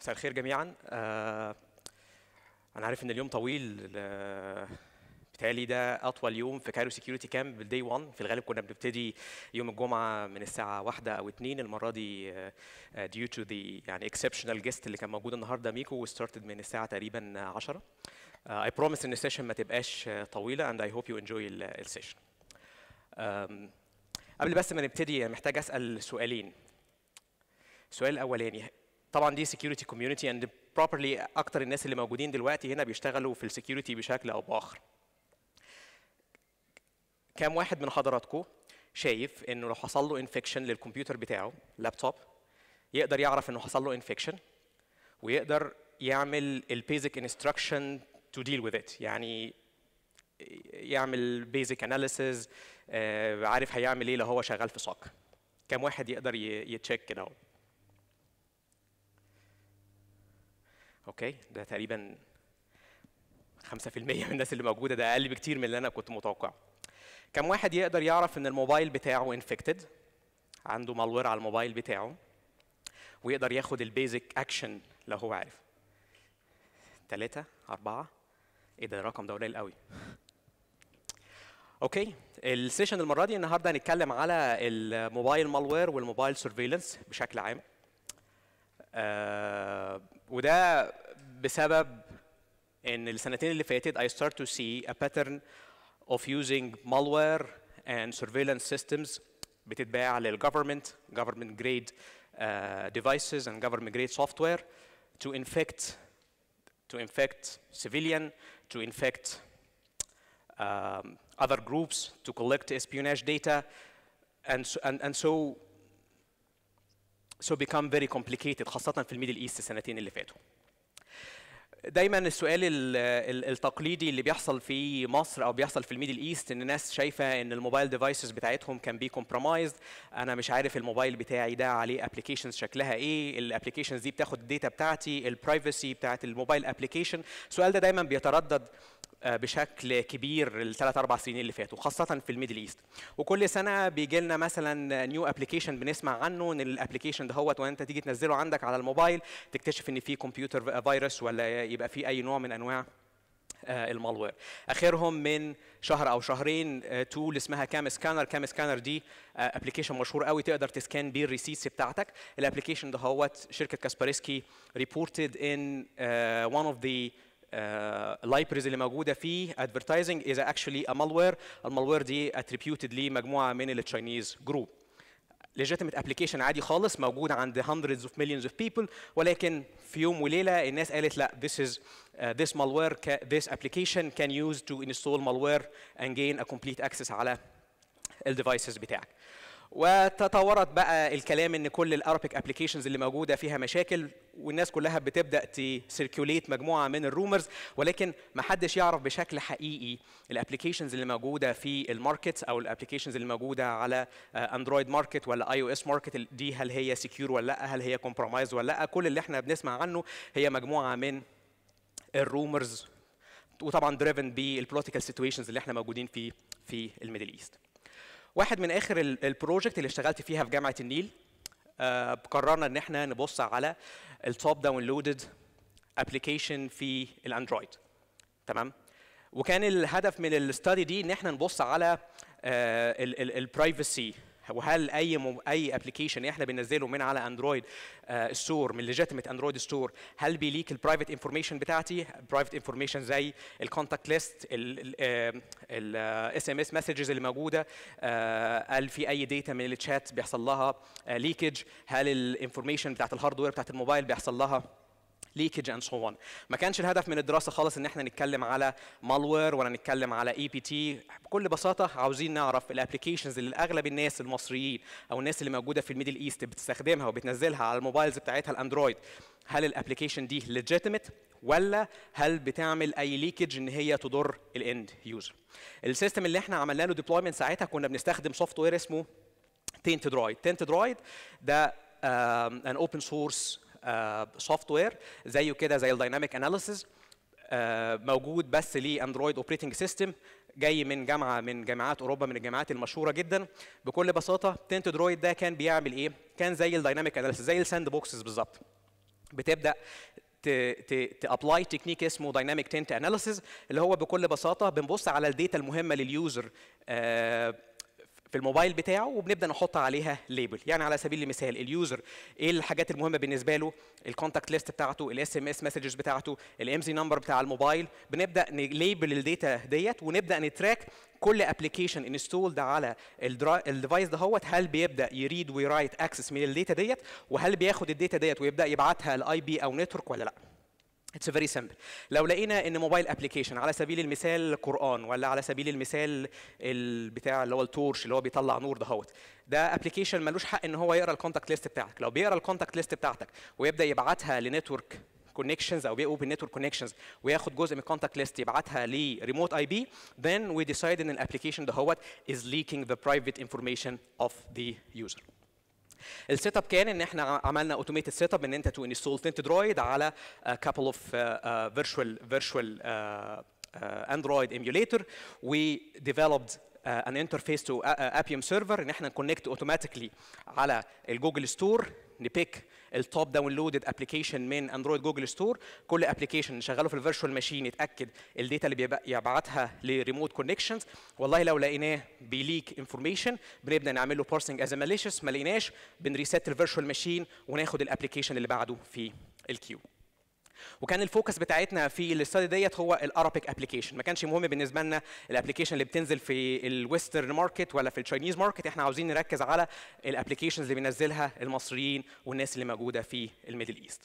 مساء الخير جميعا آه، انا عارف ان اليوم طويل آه، بتهيألي ده اطول يوم في كايرو سكيورتي كامب بالدي 1 في الغالب كنا بنبتدي يوم الجمعه من الساعه واحدة او 2 المره دي ديو تو ذا يعني اكسبشنال جيست اللي كان موجود النهارده ميكو وستارتد من الساعه تقريبا 10 اي بروميس ان السيشن ما تبقاش آه، طويله اند اي هوب يو انجوي السيشن قبل بس ما نبتدي محتاج اسال سؤالين السؤال الاولاني طبعا دي سكيورتي كوميونتي اند بروبرلي اكتر الناس اللي موجودين دلوقتي هنا بيشتغلوا في السكيورتي بشكل او باخر كام واحد من حضراتكم شايف انه لو حصل له انفكشن للكمبيوتر بتاعه لابتوب يقدر يعرف انه حصل له انفكشن ويقدر يعمل البيزك انستراكشن تو ديل وذ ات يعني يعمل بيزك اناليسز عارف هيعمل ايه لو هو شغال في سوك كام واحد يقدر ي- يتشيك كده اهو اوكي ده تقريبا 5% من الناس اللي موجوده ده اقل بكتير من اللي انا كنت متوقعه كم واحد يقدر يعرف ان الموبايل بتاعه انفكتد عنده مالوير على الموبايل بتاعه ويقدر ياخد البيزك اكشن لو هو عارف ثلاثة أربعة إيه ده الرقم ده قليل قوي اوكي السيشن المرة دي النهارده هنتكلم على الموبايل مالوير والموبايل سيرفيلانس بشكل عام آه وده بسبب ان السنتين اللي فاتت I start to see a pattern of using malware and surveillance systems بتتباع للgovernment government grade uh, devices and government grade software to infect to infect civilian to infect um, other groups to collect espionage data and so, and, and so so become very complicated خاصة في الميدل ايست السنتين اللي فاتوا. دايما السؤال ال- ال- التقليدي اللي بيحصل في مصر او بيحصل في الميدل ايست ان الناس شايفه ان الموبايل ديفايسز بتاعتهم كان بي كومبرومايزد انا مش عارف الموبايل بتاعي ده عليه ابلكيشنز شكلها ايه الابلكيشنز دي بتاخد الداتا بتاعتي البرايفسي بتاعت الموبايل ابلكيشن السؤال ده دايما بيتردد آه، بشكل كبير الثلاث اربع سنين اللي فاتوا خاصه في الميدل ايست وكل سنه بيجي لنا مثلا نيو ابلكيشن بنسمع عنه ان الابلكيشن ده هو وانت تيجي تنزله عندك على الموبايل تكتشف ان في كمبيوتر فيروس ولا يبقى في اي نوع من انواع آه، المالوير اخرهم من شهر او شهرين تول اسمها كام سكانر كام سكانر دي ابلكيشن مشهور قوي تقدر تسكان بيه الريسيتس بتاعتك الابلكيشن ده هوت شركه كاسبرسكي reported in uh, one of the اللايبرز اللي موجوده فيه advertising is actually a malware المالوير دي attributed لمجموعه من التشاينيز جروب legitimate application عادي خالص موجود عند hundreds of millions of people ولكن في يوم وليله الناس قالت لا this is uh, this malware ca- this application can use to install malware and gain a complete access على الديفايسز بتاعك وتطورت بقى الكلام ان كل الارابيك ابلكيشنز اللي موجوده فيها مشاكل والناس كلها بتبدا تسيركيوليت مجموعه من الرومرز ولكن ما حدش يعرف بشكل حقيقي الابلكيشنز اللي موجوده في الماركت او الابلكيشنز اللي موجوده على اندرويد ماركت ولا اي او اس ماركت دي هل هي سكيور ولا لا هل هي كومبرومايز ولا لا كل اللي احنا بنسمع عنه هي مجموعه من الرومرز وطبعا دريفن بالبوليتيكال سيتويشنز اللي احنا موجودين فيه في الميدل ايست واحد من اخر ال- البروجكت اللي اشتغلت فيها في جامعه النيل آه، قررنا ان احنا نبص على التوب داونلودد ابلكيشن في الاندرويد تمام وكان الهدف من الاستادي دي ان احنا نبص على البرايفسي وهل اي مو اي ابلكيشن احنا بننزله من على اندرويد ستور من ليجيتيميت اندرويد ستور هل بيليك البرايفت انفورميشن بتاعتي برايفت انفورميشن زي الكونتاكت ليست الاس ام اس مسجز اللي موجوده آه، هل في اي داتا من الشات بيحصل لها ليكج هل الانفورميشن بتاعت الهاردوير بتاعت الموبايل بيحصل لها ليكج اند سو اون ما كانش الهدف من الدراسه خالص ان احنا نتكلم على مالوير ولا نتكلم على اي بي تي بكل بساطه عاوزين نعرف الابلكيشنز اللي اغلب الناس المصريين او الناس اللي موجوده في الميدل ايست بتستخدمها وبتنزلها على الموبايلز بتاعتها الاندرويد هل الابلكيشن دي ليجيتيميت ولا هل بتعمل اي ليكج ان هي تضر الاند يوزر السيستم اللي احنا عملنا له ديبلويمنت ساعتها كنا بنستخدم سوفت وير اسمه تينتد رايد تينتد رايد ده ان اوبن سورس سوفت وير زيه كده زي الدايناميك اناليسيز موجود بس لاندرويد اوبريتنج سيستم جاي من جامعه من جامعات اوروبا من الجامعات المشهوره جدا بكل بساطه تنت درويد ده كان بيعمل ايه كان زي الدايناميك اناليسيس زي الساند بوكسز بالظبط بتبدا تابلاي تكنيك اسمه دايناميك تنت اناليسيز اللي هو بكل بساطه بنبص على الداتا المهمه لليوزر آه، في الموبايل بتاعه وبنبدا نحط عليها ليبل يعني على سبيل المثال اليوزر ايه الحاجات المهمه بالنسبه له الكونتاكت ليست بتاعته الاس ام اس مسجز بتاعته الام زي نمبر بتاع الموبايل بنبدا نليبل الداتا ديت ونبدا نتراك كل ابلكيشن انستولد على الديفايس دهوت هل بيبدا يريد ويرايت اكسس من الداتا ديت وهل بياخد الداتا ديت ويبدا يبعتها لاي بي او نتورك ولا لا اتس فيري سمبل لو لقينا ان موبايل ابلكيشن على سبيل المثال قران ولا على سبيل المثال البتاع اللي هو التورش اللي هو بيطلع نور دهوت ده ابلكيشن ملوش حق ان هو يقرا الكونتاكت ليست بتاعتك لو بيقرا الكونتاكت ليست بتاعتك ويبدا يبعتها لنتورك كونكشنز او بيقوم بالنتورك كونكشنز وياخد جزء من الكونتاكت ليست يبعتها لريموت اي بي then we decide ان الابلكيشن دهوت is leaking the private information of the user السيت اب كان ان احنا عملنا اوتوميتد سيت اب ان انت تو انستول تنت درويد على كابل اوف فيرتشوال فيرتشوال اندرويد ايميوليتر وي ديفلوبد ان انترفيس تو ابيوم سيرفر ان احنا نكونكت اوتوماتيكلي على الجوجل ستور نبيك التوب داونلودد ابلكيشن من اندرويد جوجل ستور كل ابلكيشن نشغله في الفيرتشوال ماشين يتاكد الداتا اللي يبعتها لريموت كونكشنز والله لو لقيناه بيليك انفورميشن بنبدا نعمل له بارسنج از ماليشيوس ما لقيناش بنريست الفيرتشوال ماشين وناخد الابلكيشن اللي بعده في الكيو وكان الفوكس بتاعتنا في الاستادي ديت هو الارابيك ابلكيشن ما كانش مهم بالنسبه لنا الابلكيشن اللي بتنزل في الويسترن ماركت ولا في التشاينيز ماركت احنا عاوزين نركز على الابلكيشنز اللي بينزلها المصريين والناس اللي موجوده في الميدل ايست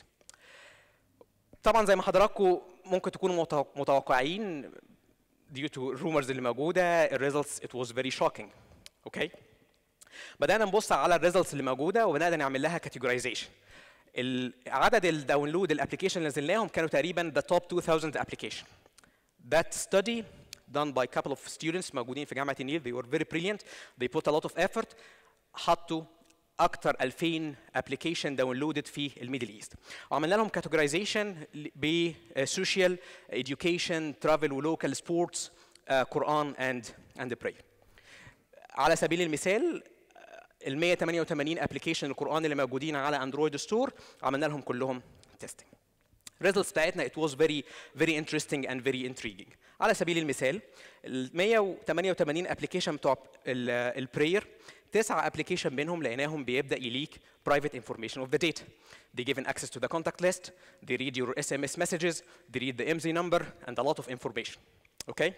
طبعا زي ما حضراتكم ممكن تكونوا متوقعين due to rumors اللي موجوده الريزلتس it was very shocking اوكي okay. بدانا نبص على الريزلتس اللي موجوده وبدانا نعمل لها كاتيجورايزيشن عدد الداونلود الابلكيشن اللي نزلناهم كانوا تقريبا the top 2000 application that study done by a couple of students موجودين في جامعه النيل they were very brilliant they put a lot of effort حطوا اكثر 2000 ابلكيشن داونلودد في الميدل ايست وعملنا لهم كاتيجورايزيشن بسوشيال education ترافل ولوكال سبورتس قران اند اند براير على سبيل المثال ال 188 ابلكيشن القران اللي موجودين على اندرويد ستور عملنا لهم كلهم تيستنج الريزلتس بتاعتنا it was very very interesting and very intriguing على سبيل المثال ال 188 ابلكيشن بتوع البراير تسعة ابلكيشن منهم لقيناهم بيبدا يليك private information of the data. They given access to the contact list, they read your SMS messages, they read the MZ number and a lot of information. Okay?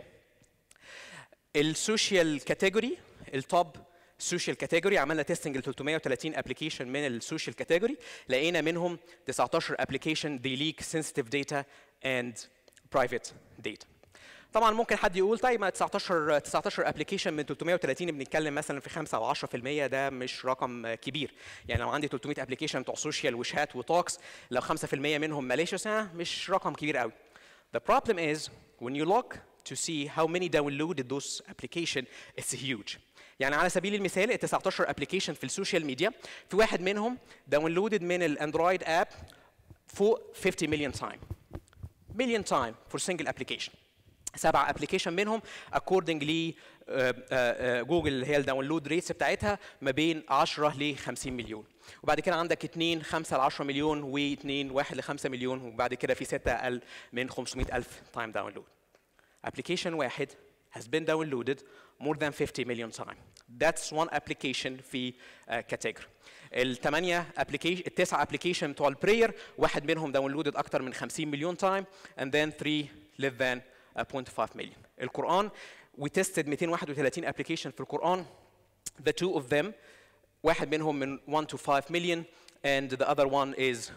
السوشيال كاتيجوري التوب السوشيال كاتيجوري عملنا تيستنج ل 330 ابلكيشن من السوشيال كاتيجوري لقينا منهم 19 ابلكيشن دي ليك سنسيتيف داتا اند برايفت داتا طبعا ممكن حد يقول طيب ما 19 19 ابلكيشن من 330 بنتكلم مثلا في 5 او 10% ده مش رقم كبير يعني لو عندي 300 ابلكيشن بتوع سوشيال وشات وتوكس لو 5% منهم ماليشيوس مش رقم كبير قوي The problem is when you look to see how many downloaded those application it's huge يعني على سبيل المثال ال 19 ابلكيشن في السوشيال ميديا في واحد منهم داونلودد من الاندرويد اب فوق 50 مليون تايم مليون تايم فور سنجل ابلكيشن سبع ابلكيشن منهم اكوردنج ل جوجل اللي هي الداونلود ريتس بتاعتها ما بين 10 ل 50 مليون وبعد كده عندك 2 5 ل 10 مليون و2 1 ل 5 مليون وبعد كده في 6 اقل من 500 الف تايم داونلود ابلكيشن واحد has been downloaded more than 50 million time. That's one application في uh, category. الثمانية application التسعة application بتوع البراير واحد منهم داونلودد أكتر من 50 مليون time and then three less than uh, 0.5 million. القرآن we tested 231 application في القرآن the two of them واحد منهم من 1 to 5 million and the other one is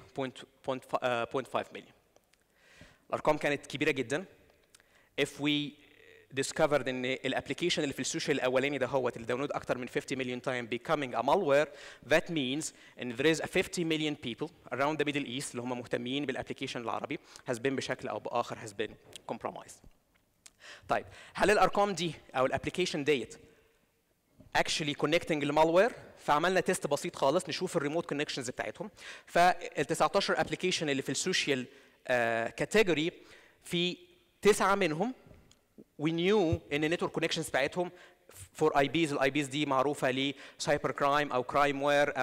0.5 million. الأرقام كانت كبيرة جدا. If we discovered ان الابلكيشن اللي في السوشيال الاولاني ده هو اللي داونلود اكتر من 50 مليون تايم becoming a malware that means ان there is a 50 million people around the Middle East اللي هم مهتمين بالابلكيشن العربي has been بشكل او باخر has been compromised. طيب هل الارقام دي او الابلكيشن ديت actually connecting المالوير فعملنا تيست بسيط خالص نشوف الريموت كونكشنز بتاعتهم فال 19 ابلكيشن اللي في السوشيال كاتيجوري uh, في تسعه منهم we knew ان النتورك كونكشنز بتاعتهم فور اي بيز الاي بيز دي معروفه لسايبر كرايم او كرايم وير او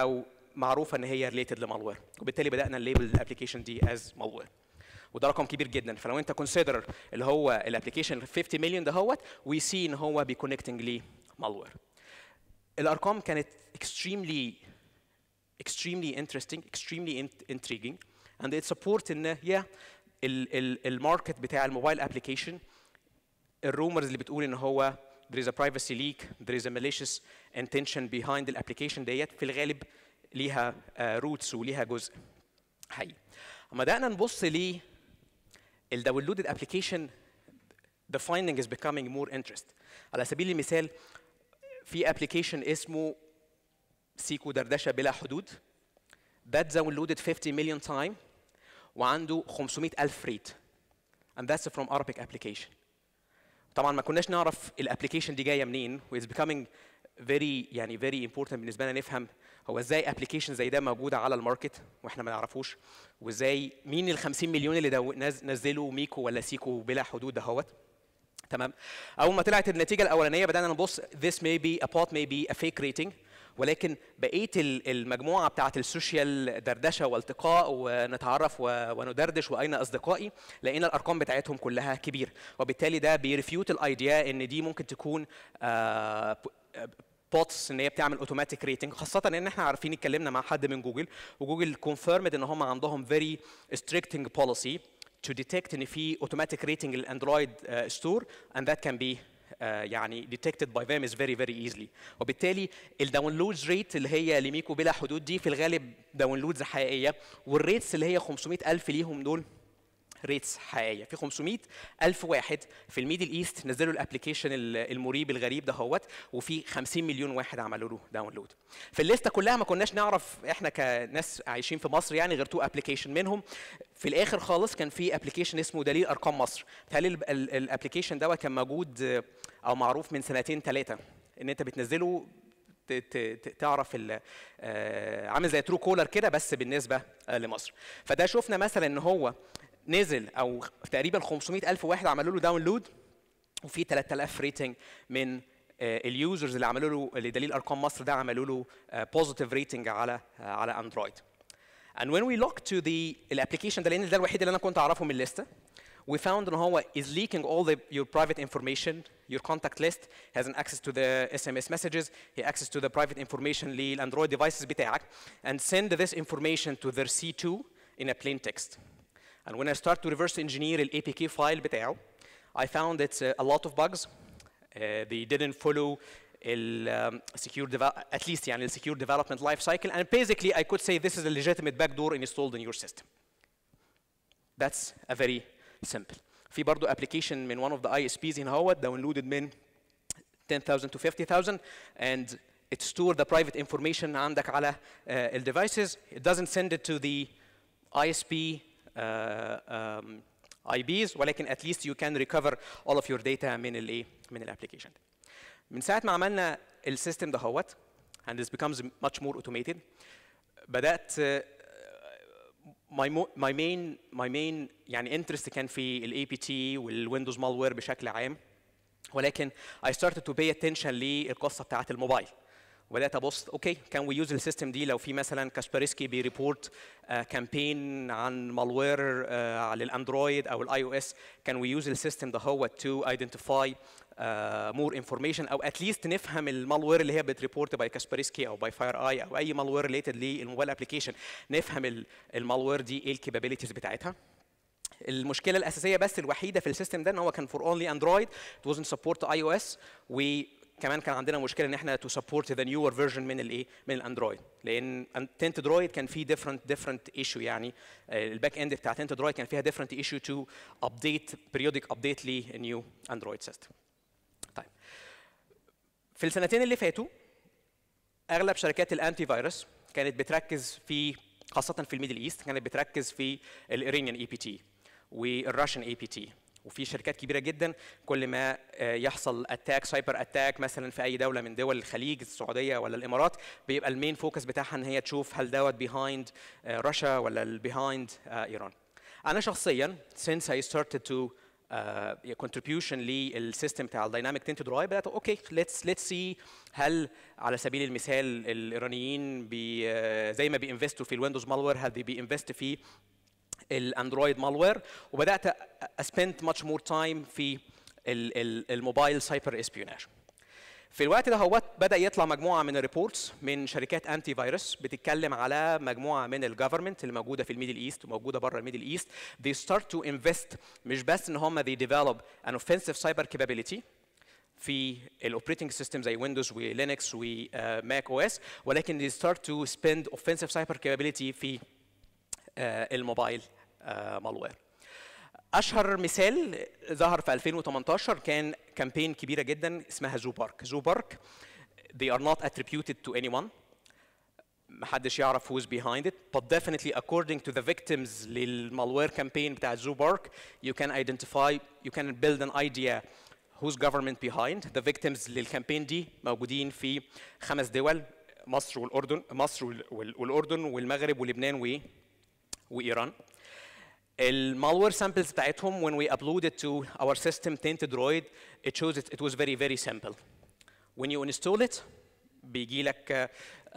معروفه ان هي ريليتد لمالوير وبالتالي بدانا نليبل الابلكيشن دي از مالوير وده رقم كبير جدا فلو انت كونسيدر اللي هو الابلكيشن 50 مليون دهوت وي سي ان هو بيكونكتنج لمالوير الارقام كانت extremely extremely interesting extremely intriguing and it support ان yeah الماركت بتاع الموبايل ابلكيشن الرومرز اللي بتقول ان هو there is a privacy leak there is a malicious intention behind الابلكيشن ديت في الغالب ليها روتس وليها جزء حقيقي اما بدانا نبص ل الداونلودد ابلكيشن the finding is becoming more interest على سبيل المثال في ابلكيشن اسمه سيكو دردشه بلا حدود that downloaded 50 million time وعنده 500 ألف ريت and that's from Arabic application طبعا ما كناش نعرف الابلكيشن دي جايه منين و it's becoming very يعني very important بالنسبه لنا نفهم هو ازاي ابلكيشن زي ده موجوده على الماركت واحنا ما نعرفوش وازاي مين ال 50 مليون اللي دو نزلوا ميكو ولا سيكو بلا حدود دهوت تمام اول ما طلعت النتيجه الاولانيه بدانا نبص this may be a bot may be a fake rating ولكن بقيه المجموعه بتاعه السوشيال دردشه والتقاء ونتعرف وندردش واين اصدقائي لقينا الارقام بتاعتهم كلها كبيره وبالتالي ده بيرفيوت الايديا ان دي ممكن تكون بوتس ان هي بتعمل اوتوماتيك ريتنج خاصه ان احنا عارفين اتكلمنا مع حد من جوجل وجوجل كونفيرمد ان هم عندهم فيري ستريكتنج بوليسي to detect ان في automatic rating للاندرويد ستور and that can be uh, يعني detected by them is very very easily وبالتالي الداونلودز ريت اللي هي لميكو بلا حدود دي في الغالب داونلودز حقيقيه والريتس اللي هي 500 الف ليهم دول ريتس حقيقيه في 500 الف واحد في الميدل ايست نزلوا الابلكيشن المريب الغريب ده هوت وفي 50 مليون واحد عملوا له داونلود في الليسته كلها ما كناش نعرف احنا كناس عايشين في مصر يعني غير تو ابلكيشن منهم في الاخر خالص كان في ابلكيشن اسمه دليل ارقام مصر بتهيألي الابلكيشن دوت كان موجود او معروف من سنتين ثلاثه ان انت بتنزله تعرف عامل زي ترو كولر كده بس بالنسبه لمصر فده شفنا مثلا ان هو نزل او تقريبا 500 الف واحد عملوا له داونلود وفي 3000 ريتنج من اليوزرز اللي عملوا له لدليل ارقام مصر ده عملوا له بوزيتيف ريتنج على على اندرويد and when we look to the الابلكيشن ده لان ده الوحيد اللي انا كنت اعرفه من الليسته we found ان هو is leaking all the your private information your contact list has an access to the SMS messages he access to the private information للاندرويد devices بتاعك and send this information to their C2 in a plain text And when I start to reverse engineer the APK file بتاعه, I found it's uh, a lot of bugs. Uh, they didn't follow ال um, secure at least يعني the secure development life cycle and basically I could say this is a legitimate backdoor installed in your system. That's a very simple. في برضه application من one of the ISPs هنا هو downloaded من 10,000 to 50,000 and it stored the private information عندك على uh, ال devices. It doesn't send it to the ISP uh, um, IBs ولكن at least you can recover all of your data من الايه من الابلكيشن من ساعه ما عملنا السيستم دهوت and this becomes much more automated بدات uh, my, my main my main يعني interest كان في الاي بي تي والويندوز مالوير بشكل عام ولكن I started to pay attention للقصه بتاعت الموبايل وبدات ابص اوكي كان وي يوز السيستم دي لو في مثلا كاسبرسكي بيريبورت كامبين عن مالوير على الاندرويد او الاي او اس كان وي يوز السيستم ده هو تو ايدنتيفاي مور انفورميشن او اتليست نفهم المالوير اللي هي بتريبورت باي كاسبرسكي او باي فاير اي او اي مالوير ريليتد للموبايل ابلكيشن نفهم المالوير دي ايه الكابابيلتيز بتاعتها المشكله الاساسيه بس الوحيده في السيستم ده ان هو كان فور اونلي اندرويد it wasn't support اي او اس و كمان كان عندنا مشكله ان احنا تو سبورت ذا نيور فيرجن من الايه من الاندرويد لان تنت درويد كان فيه ديفرنت ديفرنت ايشو يعني الباك اند بتاع تنت درويد كان فيها ديفرنت ايشو تو ابديت بريودك ابديت لنيو اندرويد سيستم طيب في السنتين اللي فاتوا اغلب شركات الانتي فيروس كانت بتركز في خاصه في الميدل ايست كانت بتركز في الايرانيان اي بي تي والراشن اي بي تي وفي شركات كبيره جدا كل ما يحصل اتاك سايبر اتاك مثلا في اي دوله من دول الخليج السعوديه ولا الامارات بيبقى المين فوكس بتاعها ان هي تشوف هل دوت بيهايند روسيا ولا بيهايند ايران انا شخصيا since I started to contribution للسيستم بتاع الدايناميك تنت درايف بدات اوكي ليتس ليتس سي هل على سبيل المثال الايرانيين بي زي ما بينفستوا في الويندوز مالوير هل بينفست في الاندرويد مالوير وبدات اسبند ماتش مور تايم في الموبايل سايبر اسبيوناج في الوقت ده هو بدا يطلع مجموعه من الريبورتس من شركات انتي فيروس بتتكلم على مجموعه من الجفرمنت اللي موجوده في الميدل ايست وموجوده بره الميدل ايست they start to invest مش بس ان هم they develop an offensive cyber capability في الاوبريتنج سيستم زي ويندوز ولينكس وماك او اس ولكن they start to spend offensive cyber capability في uh, الموبايل مالوير اشهر مثال ظهر في 2018 كان كامبين كبيره جدا اسمها زو بارك زو بارك they are not attributed to anyone محدش يعرف who's behind it but definitely according to the victims للمالوير كامبين بتاع زو بارك you can identify you can build an idea who's government behind the victims للكامبين دي موجودين في خمس دول مصر والاردن مصر والاردن والمغرب ولبنان و وايران المالوير samples بتاعتهم when we uploaded to our system Tainted Droid it shows it, it was very very simple when you install it بيجي لك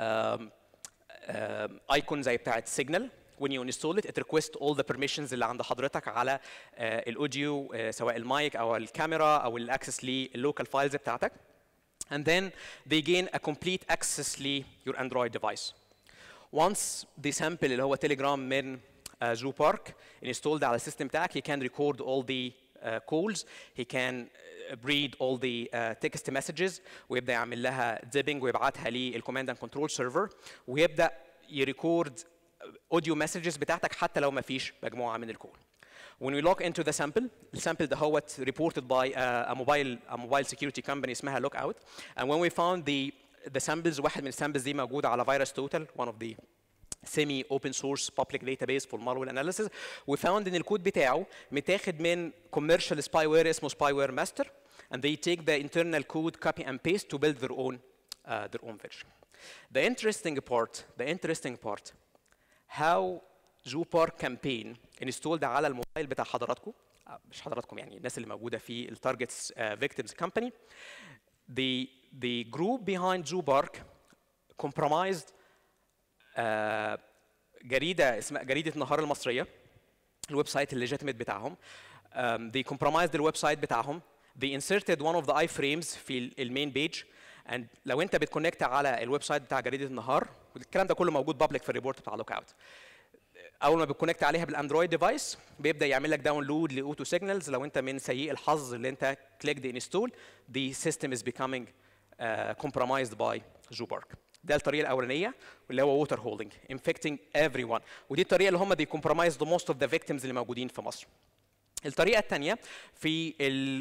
ايكون زي بتاعت سيجنال when you install it it requests all the permissions اللي عند حضرتك على uh, الاوديو uh, سواء المايك او الكاميرا او الاكسس لللوكال فايلز بتاعتك and then they gain a complete access ل your Android device once the sample اللي هو تليجرام من زو بارك installed على السيستم بتاعك he can record all the uh, calls he can read all the uh, text messages ويبدا يعمل لها dipping ويبعتها للكوماند اند كنترول سيرفر ويبدا يريكورد اوديو مسجز بتاعتك حتى لو ما فيش مجموعه من الكول When we log into the sample, السامبل ده هو reported by a, a mobile a mobile security company اسمها Lookout and when we found the the samples واحد من السامبلز دي موجوده على Virus Total one of the semi open source public database for malware analysis we found ان الكود بتاعه متاخد من commercial spyware اسمه spyware master and they take the internal code copy and paste to build their own uh, their own version the interesting part the interesting part how Zoopark campaign installed على الموبايل بتاع حضراتكم مش حضراتكم يعني الناس اللي موجوده في التارجتس victims company the the group behind Zoopark compromised uh, جريده اسمها جريده النهار المصريه الويب سايت الليجيتيميت بتاعهم um, they compromised الويب سايت بتاعهم they inserted one of the iframes في المين بيج and لو انت بتكونكت على الويب سايت بتاع جريده النهار الكلام ده كله موجود بابليك في الريبورت بتاع لوك اوت اول ما بتكونكت عليها بالاندرويد ديفايس بيبدا يعمل لك داونلود لاوتو سيجنالز لو انت من سيء الحظ اللي انت كليك دي انستول the system is becoming uh, compromised by Zoopark ده الطريقه الاولانيه واللي هو ووتر هولدنج infecting everyone ودي الطريقه اللي هم they compromised the most of the victims اللي موجودين في مصر الطريقه الثانيه في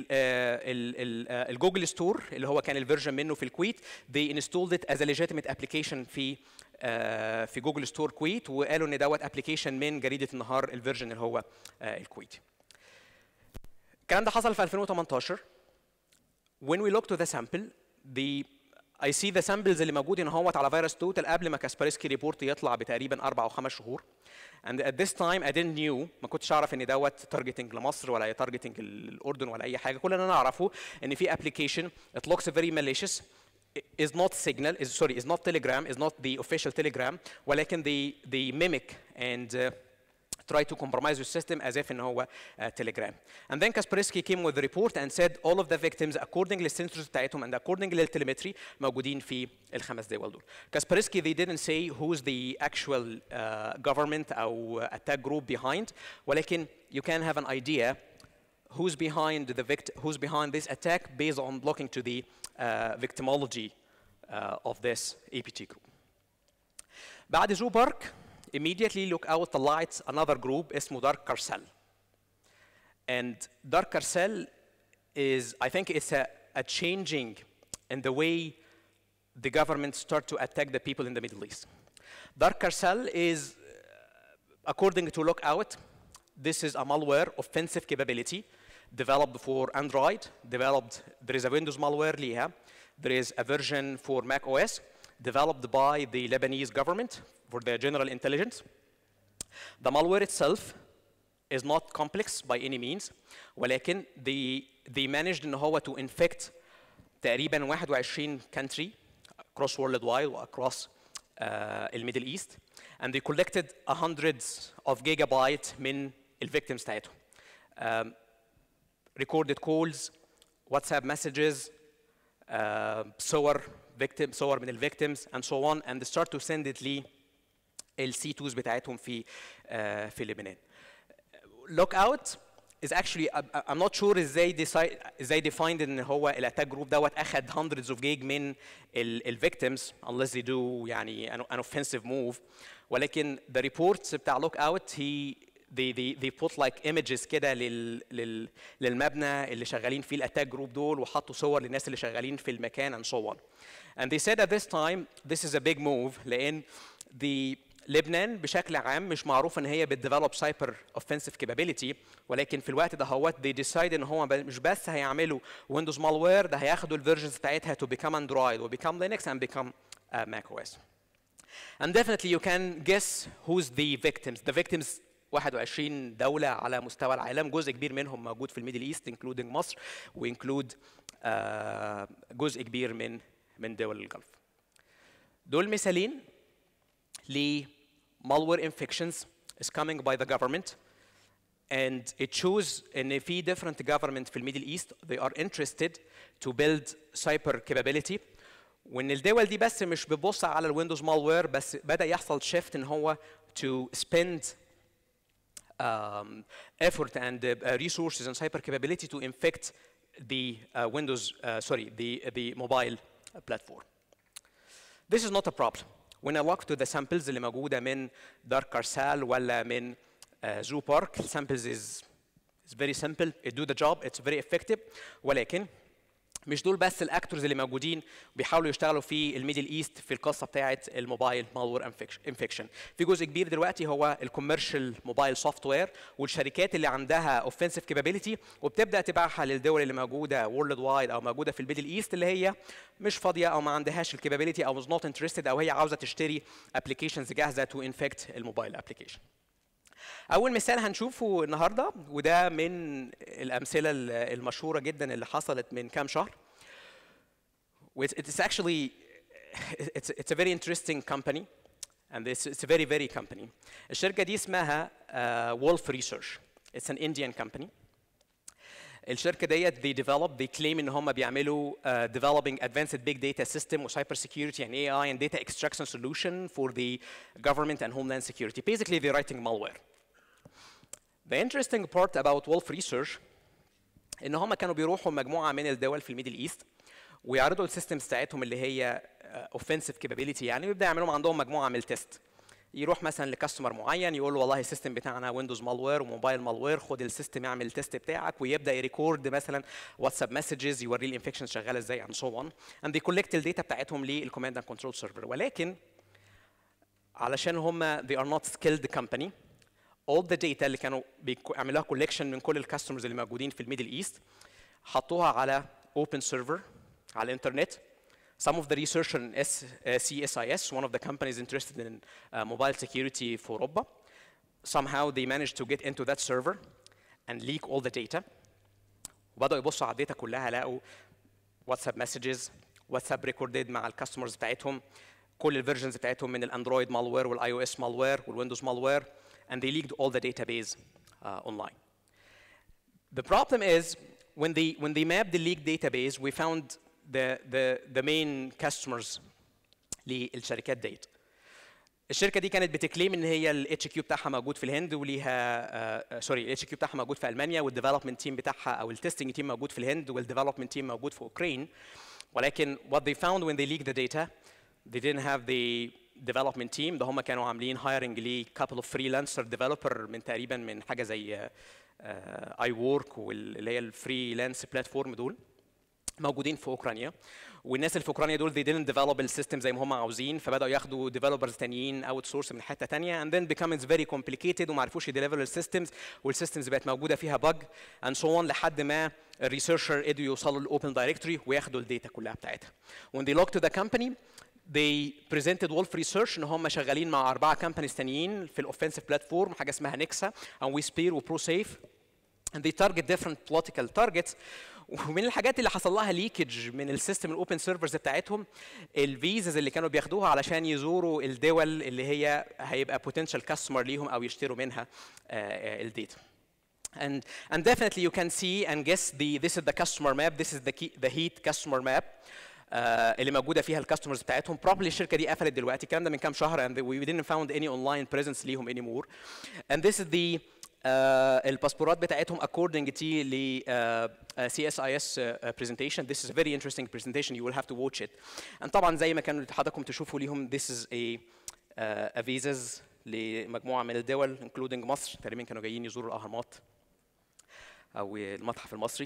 الجوجل ستور اللي هو كان الفيرجن منه في الكويت they installed it as a legitimate application في في جوجل ستور كويت وقالوا ان دوت ابلكيشن من جريده النهار الفيرجن اللي هو الكويتي الكلام ده حصل في 2018 when we look to the sample the I see the samples اللي موجودين اهوت على فيروس توتال قبل ما كاسبرسكي ريبورت يطلع بتقريبا اربع او خمس شهور and at this time I didn't knew ما كنتش اعرف ان دوت تارجتنج لمصر ولا تارجتنج الاردن ولا اي حاجه كل اللي انا اعرفه ان في application it looks very malicious is not signal is sorry is not telegram is not the official telegram ولكن they they mimic and uh, try to compromise your system as if in هو uh, telegram. And then Kaspersky came with a report and said all of the victims according للسنسورز بتاعتهم and according للتليمتري موجودين في الخمس دول دول. Kaspersky they didn't say who's the actual uh, government أو attack group behind ولكن you can have an idea who's behind the vict who's behind this attack based on looking to the uh, victimology uh, of this APT group. بعد زو بارك immediately look out the lights another group اسمه Dark Carcel. And Dark Carcel is, I think it's a, a changing in the way the government start to attack the people in the Middle East. Dark Carcel is, according to Lookout, this is a malware offensive capability developed for Android, developed, there is a Windows malware ليها, there is a version for Mac OS, developed by the Lebanese government for their general intelligence. The malware itself is not complex by any means ولكن they they managed ان هو to infect تقريبا 21 country across worldwide across uh, الميدل East and they collected hundreds of gigabyte من الفيكتيمز بتاعتهم um, recorded calls WhatsApp messages uh, صور victim صور من الفيكتيمز and so on and they start to send it لي السي 2 بتاعتهم في uh, في لبنان look out is actually I- I'm not sure ازاي decide ازاي defined ان هو الاتاك جروب دوت اخد hundreds of gig من ال, ال victims unless they do يعني an, an offensive move ولكن the reports بتاع look out he they they they put like images كده لل, لل للمبنى اللي شغالين فيه الاتاك جروب دول وحطوا صور للناس اللي شغالين في المكان and so on and they said at this time this is a big move لان the لبنان بشكل عام مش معروف ان هي بتديفلوب سايبر اوفنسيف كابابيلتي ولكن في الوقت ده هوت they decide ان هو ب- مش بس هيعملوا ويندوز مالوير ده هياخدوا الفيرجنز بتاعتها to become اندرويد و become لينكس and become uh, Mac OS. And definitely you can guess who's the victims. The victims 21 دولة على مستوى العالم جزء كبير منهم موجود في الميدل ايست including مصر وانكلود جزء كبير من من دول الجلف. دول مثالين ل malware infections is coming by the government and it shows ان في different government في الميدل ايست they are interested to build cyber capability وان الدول دي بس مش بتبص على الويندوز مالوير بس بدا يحصل شيفت ان هو to spend um, effort and uh, resources and cyber capability to infect the uh, Windows, uh, sorry, the, the mobile platform. This is not a problem. When I look to the samples اللي موجودة من دارك كارسال ولا من زو بارك samples is, is very simple it do the job it's very effective ولكن مش دول بس الاكتورز اللي موجودين بيحاولوا يشتغلوا في الميدل ايست في القصه بتاعه الموبايل مالور انفكشن في جزء كبير دلوقتي هو الكوميرشال موبايل سوفت وير والشركات اللي عندها اوفنسيف كابابيلتي وبتبدا تبيعها للدول اللي موجوده وورلد وايد او موجوده في الميدل ايست اللي هي مش فاضيه او ما عندهاش الكابابيلتي او is not interested او هي عاوزه تشتري ابلكيشنز جاهزه تو انفكت الموبايل ابلكيشن اول مثال هنشوفه النهارده وده من الامثله المشهوره جدا اللي حصلت من كام شهر It's, it's actually it's, it's a very interesting company and it's, it's a very very company الشركه دي اسمها uh, Wolf Research it's an Indian company الشركه ديت they develop they claim ان هم بيعملوا uh, developing advanced big data system و cyber security and AI and data extraction solution for the government and homeland security basically they're writing malware The interesting part about Wolf Research ان هم كانوا بيروحوا مجموعه من الدول في الميدل ايست ويعرضوا السيستمز بتاعتهم اللي هي اوفنسيف كابابيلتي يعني ويبدا يعملوا عندهم مجموعه من التست يروح مثلا لكاستمر معين يقول له والله السيستم بتاعنا ويندوز مالوير وموبايل مالوير خد السيستم اعمل التست بتاعك ويبدا يريكورد مثلا واتساب مسجز يوريه الانفكشن شغاله ازاي and so on and they collect الداتا بتاعتهم للكوماند اند كنترول سيرفر ولكن علشان هم they are not skilled company all the data اللي كانوا بيعملوها collection من كل الكاستمرز اللي موجودين في الميدل ايست حطوها على open server على الانترنت Some of the researchers in S, uh, CSIS, one of the companies interested in uh, mobile security for Europa, somehow they managed to get into that server and leak all the data. وبدأوا يبصوا على الداتا كلها لقوا واتساب مسجز واتساب ريكوردد مع الكاستمرز بتاعتهم كل الفيرجنز بتاعتهم من الاندرويد مالوير والاي او اس مالوير والويندوز مالوير and they leaked all the database uh, online. The problem is when they when they mapped the leaked database, we found the the the main customers للشركات ديت. الشركه دي كانت بتكليم ان هي الاتش كيو بتاعها موجود في الهند وليها سوري الاتش كيو بتاعها موجود في المانيا والديفلوبمنت تيم بتاعها او التستنج تيم موجود في الهند والديفلوبمنت تيم موجود في اوكرين ولكن what they found when they leaked the data they didn't have the development team ده هم كانوا عاملين hiring ل couple of freelancer developer من تقريبا من حاجه زي اي وورك واللي هي الفريلانس بلاتفورم دول موجودين في اوكرانيا والناس اللي في اوكرانيا دول they didn't develop السيستم زي ما هم عاوزين فبداوا ياخدوا developers تانيين اوت سورس من حته تانيه and then becomes very complicated وما عرفوش يديليفر السيستمز والسيستمز بقت موجوده فيها bug and so on لحد ما الريسيرشر قدروا يوصلوا للاوبن دايركتوري وياخدوا الداتا كلها بتاعتها when they look to the company they presented Wolf Research ان هم شغالين مع اربعه كامبانيز تانيين في الاوفنسيف بلاتفورم حاجه اسمها نكسا او ويسبير وبرو سيف and they target different political targets ومن الحاجات اللي حصل لها ليكج من السيستم الاوبن سيرفرز بتاعتهم الفيزاز اللي كانوا بياخدوها علشان يزوروا الدول اللي هي هيبقى potential كاستمر ليهم او يشتروا منها الداتا And, and definitely you can see and guess the this is the customer map this is the key, the heat customer map uh, اللي موجوده فيها الكاستمرز بتاعتهم probably الشركه دي قفلت دلوقتي الكلام ده من كام شهر and we didn't found any online presence ليهم anymore and this is the uh, الباسبورات بتاعتهم according to ل uh, CSIS uh, presentation this is a very interesting presentation you will have to watch it and طبعا زي ما كانوا حضراتكم تشوفوا ليهم this is a uh, a visas لمجموعه من الدول including مصر تقريبا كانوا جايين يزوروا الاهرامات او المتحف المصري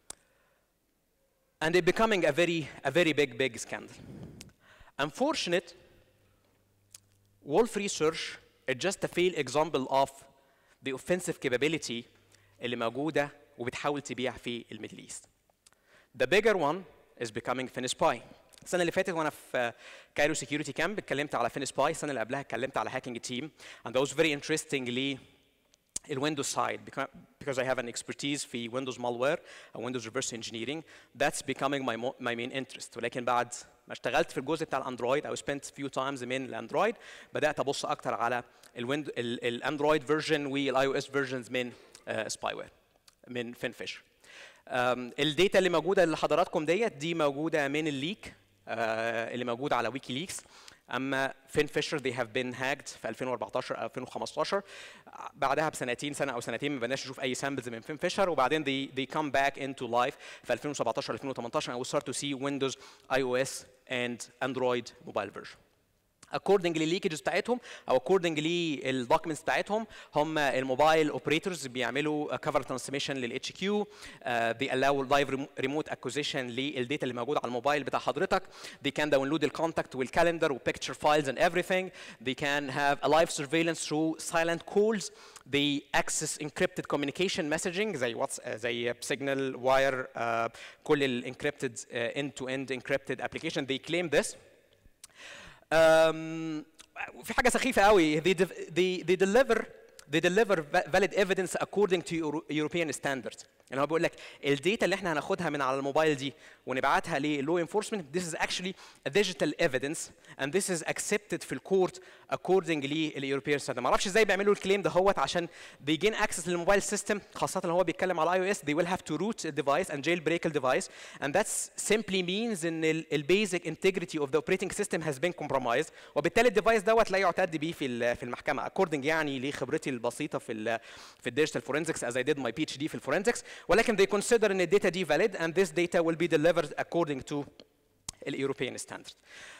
and it becoming a very a very big big scandal unfortunate Wolf Research is just a failed example of the offensive capability اللي موجودة وبتحاول تبيع في الميدل ايست. The bigger one is becoming FinSpy. السنة اللي فاتت وانا في كايرو سكيورتي كامب اتكلمت على FinSpy، السنة اللي قبلها اتكلمت على هاكينج تيم and that was very interesting ليه الويندوز سايد because I have an expertise في Windows malware او Windows reverse engineering that's becoming my mo- my main interest ولكن بعد ما اشتغلت في الجزء بتاع الاندرويد او spent few times من الاندرويد بدات ابص اكتر على الويندو الاندرويد فيرجن والاي او اس فيرجنز من سباي وير من فينفيش الداتا اللي موجوده لحضراتكم ديت دي موجوده من الليك اللي موجود على ويكي ليكس اما فين فيشر they have been hacked في 2014 او 2015 بعدها بسنتين سنه او سنتين ما بقناش نشوف اي سامبلز من فين فيشر وبعدين they, they come back into life في 2017 2018 and we start to see Windows iOS and Android mobile version according للليكجز بتاعتهم او according للدوكيومنتس بتاعتهم هم الموبايل اوبريتورز بيعملوا كفر ترانسميشن للاتش كيو they allow live remote acquisition للداتا اللي موجوده على الموبايل بتاع حضرتك they can download الكونتاكت والكالندر وبيكتشر فايلز and everything they can have a live surveillance through silent calls they access encrypted communication messaging زي واتس زي signal wire uh, كل ال encrypted uh, end to end encrypted application they claim this um, في حاجه سخيفه قوي they, they, they deliver they deliver valid evidence according to Euro European standards يعني هو بيقول لك الداتا اللي احنا هناخدها من على الموبايل دي ونبعتها للو انفورسمنت this is actually a digital evidence and this is accepted في الكورت according لليوروبيان ستاندرد ما اعرفش ازاي بيعملوا الكليم ده هوت عشان they gain access للموبايل سيستم خاصه لو هو بيتكلم على اي او اس they will have to root the device and jailbreak the device and that simply means ان ال basic integrity of the operating system has been compromised وبالتالي الديفايس دوت لا يعتد بيه في في المحكمه according يعني لخبرتي البسيطه في ال في الديجيتال forensics as I did my PhD في الفورنزكس ولكن they consider ان الداتا دي valid and this data will be delivered according to اليوروبيان ستاندرد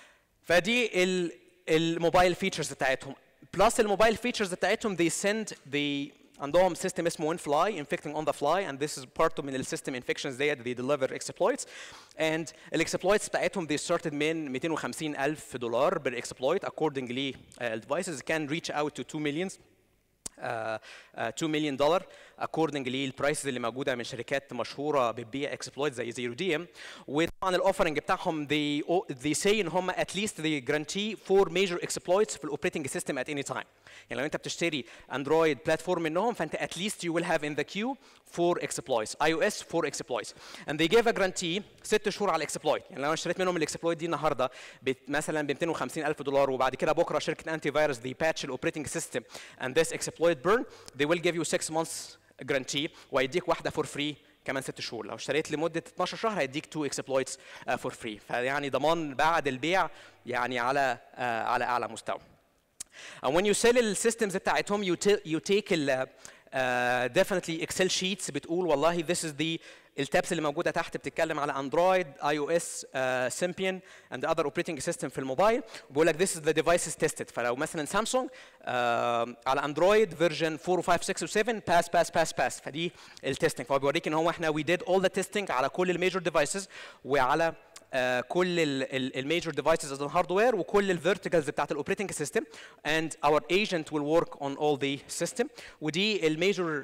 فدي ال الموبايل فيتشرز بتاعتهم بلس الموبايل فيتشرز بتاعتهم they send the عندهم سيستم اسمه fly infecting on the fly and this is part من السيستم infections ديت they deliver exploits and الاكسبلويتس بتاعتهم they started من 250 ألف دولار بالاكسبلويت according ل uh, devices can reach out to 2 millions Uh, uh, 2 مليون دولار according للبرايسز اللي موجوده من شركات مشهوره بتبيع اكسبلويت زي زيرو دي ام وطبعا الاوفرنج بتاعهم they, they say ان هم at least they guarantee four major exploits في الاوبريتنج سيستم at any time يعني لو انت بتشتري اندرويد بلاتفورم منهم فانت at least you will have in the queue four exploits iOS four exploits and they give a guarantee ست شهور على الاكسبلويت يعني لو انا اشتريت منهم الاكسبلويت دي النهارده مثلا ب 250 الف دولار وبعد كده بكره شركه انتي فيروس دي باتش الاوبريتنج سيستم and this exploit burn they will give you 6 months guarantee ويديك واحده فور فري كمان ست شهور لو اشتريت لمده 12 شهر هيديك تو اكسبلويتس فور فري فيعني ضمان بعد البيع يعني على uh, على اعلى مستوى and when you sell السيستمز بتاعتهم you, you take ال uh, definitely اكسل شيتس بتقول والله this is the التابس اللي موجوده تحت بتتكلم على اندرويد اي او اس سيمبيان اند اذر اوبريتنج سيستم في الموبايل بيقول لك this is the devices tested فلو مثلا سامسونج uh, على اندرويد فيرجن 4 و5 6 و7 باس باس باس باس فدي التستنج فهو بيوريك ان هو احنا we did all the testing على كل الميجر ديفايسز وعلى Uh, كل الميجر ديفايسز از الهاردوير وكل الفيرتيكالز بتاعت الاوبريتنج سيستم and our agent will work on all the system ودي الميجر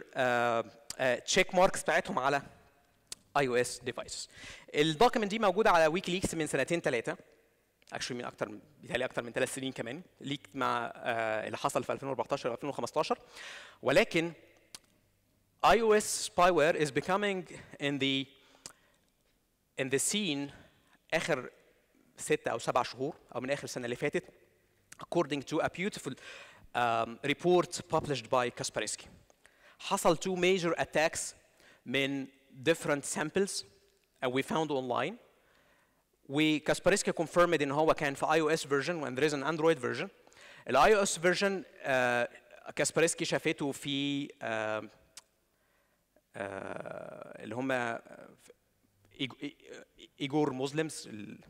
تشيك ماركس بتاعتهم على اي او اس ديفايسز الدوكيمنت دي موجوده على ويكي ليكس من سنتين ثلاثه actually من اكتر بيتهيألي اكتر من ثلاث سنين كمان ليك مع آه، اللي حصل في 2014 و 2015 ولكن iOS spyware is becoming in the in the scene اخر ستة او سبع شهور او من اخر السنه اللي فاتت according to a beautiful um, report published by Kaspersky حصل two major attacks من different samples and we found online وكاسبرسكي confirmed ان هو كان في iOS version when there is an Android version الاي iOS version آه، كاسبرسكي شافته في آه، آه، اللي هم إيج- ايجور مسلمز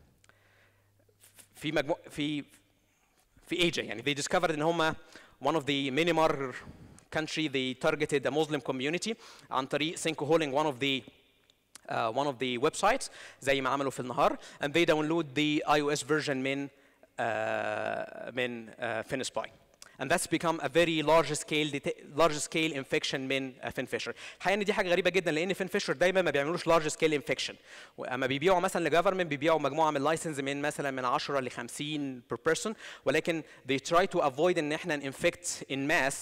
في مجموع في في ايجا يعني they discovered ان هم one of the Myanmar country they targeted a Muslim community عن طريق sinkhole one of the uh, one of the websites زي ما عملوا في النهار and they download the iOS version من uh, من uh, FinSpy and that's become a very large scale deta- large scale infection من uh, FinFisher الحقيقه ان دي حاجه غريبه جدا لان FinFisher دايما ما بيعملوش large scale infection اما بيبيعوا مثلا لجفرمنت بيبيعوا مجموعه من اللايسنس من مثلا من 10 ل 50 per person ولكن they try to avoid ان احنا infect in mass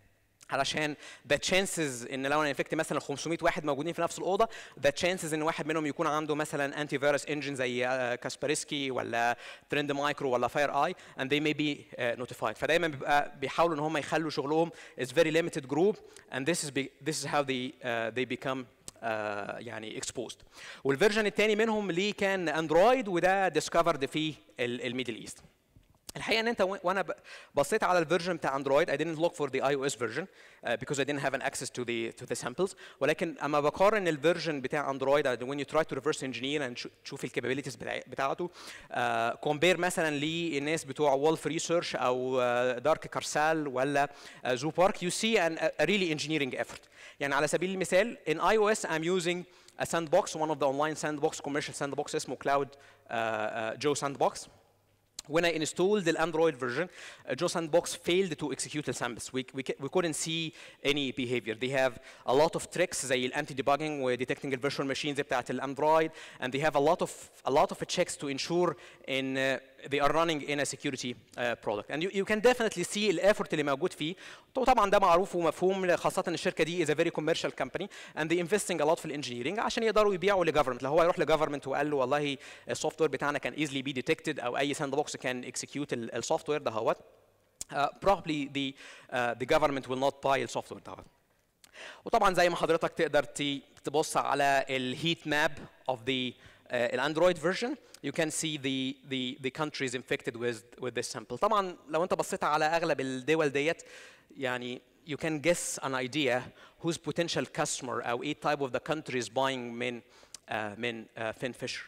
علشان the chances ان لو انا انفكت مثلا 500 واحد موجودين في نفس الاوضه the chances ان واحد منهم يكون عنده مثلا انتي فيروس انجن زي آه، كاسبرسكي ولا ترند مايكرو ولا فاير اي and they may be uh, notified فدايما بيبقى بيحاولوا ان هم يخلوا شغلهم is very limited group and this is be, this is how they uh, they become uh, يعني exposed والفيرجن الثاني منهم اللي كان اندرويد وده discovered في الميدل ايست الحقيقه ان انت و- وانا ب- بصيت على الفيرجن بتاع اندرويد I didn't look for the iOS version uh, because I didn't have an access to the to the samples ولكن اما بقارن الفيرجن بتاع اندرويد uh, when you try to reverse engineer and شو- تشوف الكابابيلتيز بتاعته كومبير مثلا للناس بتوع وولف ريسيرش او دارك كارسال ولا زو بارك you see an, a really engineering effort يعني على سبيل المثال in iOS I'm using a sandbox one of the online sandbox commercial sandbox اسمه cloud uh, uh, Joe sandbox when I installed the Android version, uh, Joe Sandbox failed to execute the samples. We, we, ca- we couldn't see any behavior. They have a lot of tricks زي anti-debugging و detecting the virtual machines بتاعت الأندرويد and they have a lot of a lot of checks to ensure in uh, they are running in a security uh, product. And you, you can definitely see الeffort اللي موجود فيه. وطبعا ده معروف ومفهوم خاصة ان الشركة دي is a very commercial company and they investing a lot في الانجينيرنج عشان يقدروا يبيعوا لجفرمنت لو هو يروح لجفرمنت وقال له والله السوفت وير بتاعنا كان easily be detected او اي ساند بوكس كان execute السوفت وير دهوت uh, probably the uh, the government will not buy السوفت وير دهوت وطبعا زي ما حضرتك تقدر ت- تبص على الهيت ماب of the uh, الاندرويد version you can see the the the countries infected with with this sample طبعا لو انت بصيت على اغلب الدول ديت يعني you can guess an idea whose potential customer او ايه type of the country is buying من uh, من uh, FinFisher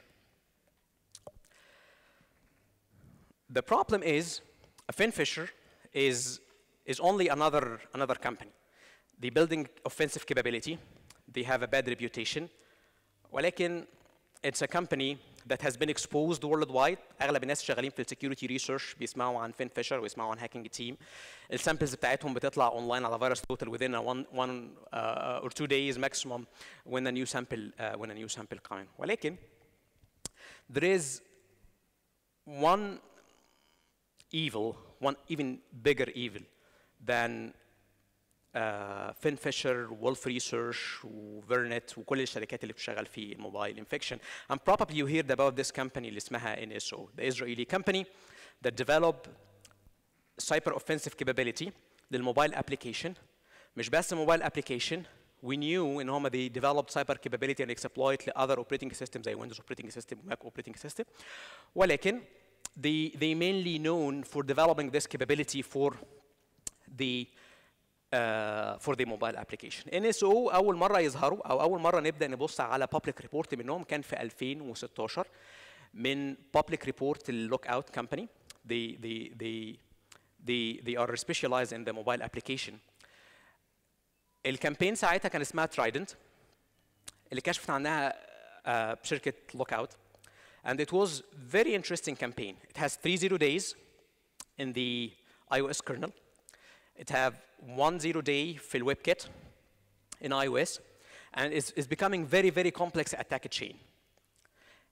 The problem is, a FinFisher is, is only another, another company. They building offensive capability, they have a bad reputation, ولكن it's a company that has been exposed worldwide اغلب الناس شغالين في السكيورتي ريسيرش بيسمعوا عن فين فيشر ويسمعوا عن هاكينج تيم السامبلز بتاعتهم بتطلع اونلاين على فيروس توتال within a one, one uh, or two days maximum when a new sample uh, when a new sample come in ولكن there is one evil, one even bigger evil than uh, FinFisher, Wolf Research, وفيرنت وكل الشركات اللي بتشتغل في الموبايل infection. And probably you heard about this company اللي اسمها NSO, the Israeli company that develop cyber offensive capability للموبايل application. مش بس موبايل application, we knew ان هم they developed cyber capability and exploit ل other operating systems زي Windows operating system, Mac operating system. ولكن they, they mainly known for developing this capability for the uh, for the mobile application. NSO أول مرة يظهروا أو أول مرة نبدأ نبص على public report منهم كان في 2016 من public report ال Lookout company. They, they, they, they, they are specialized in the mobile application. الكامبين ساعتها كان اسمها Trident اللي كشفت عنها uh, شركة Lookout. And it was very interesting campaign. It has three zero days in the iOS kernel. It have one zero day في WebKit in iOS. And it's, it's becoming very, very complex attack chain.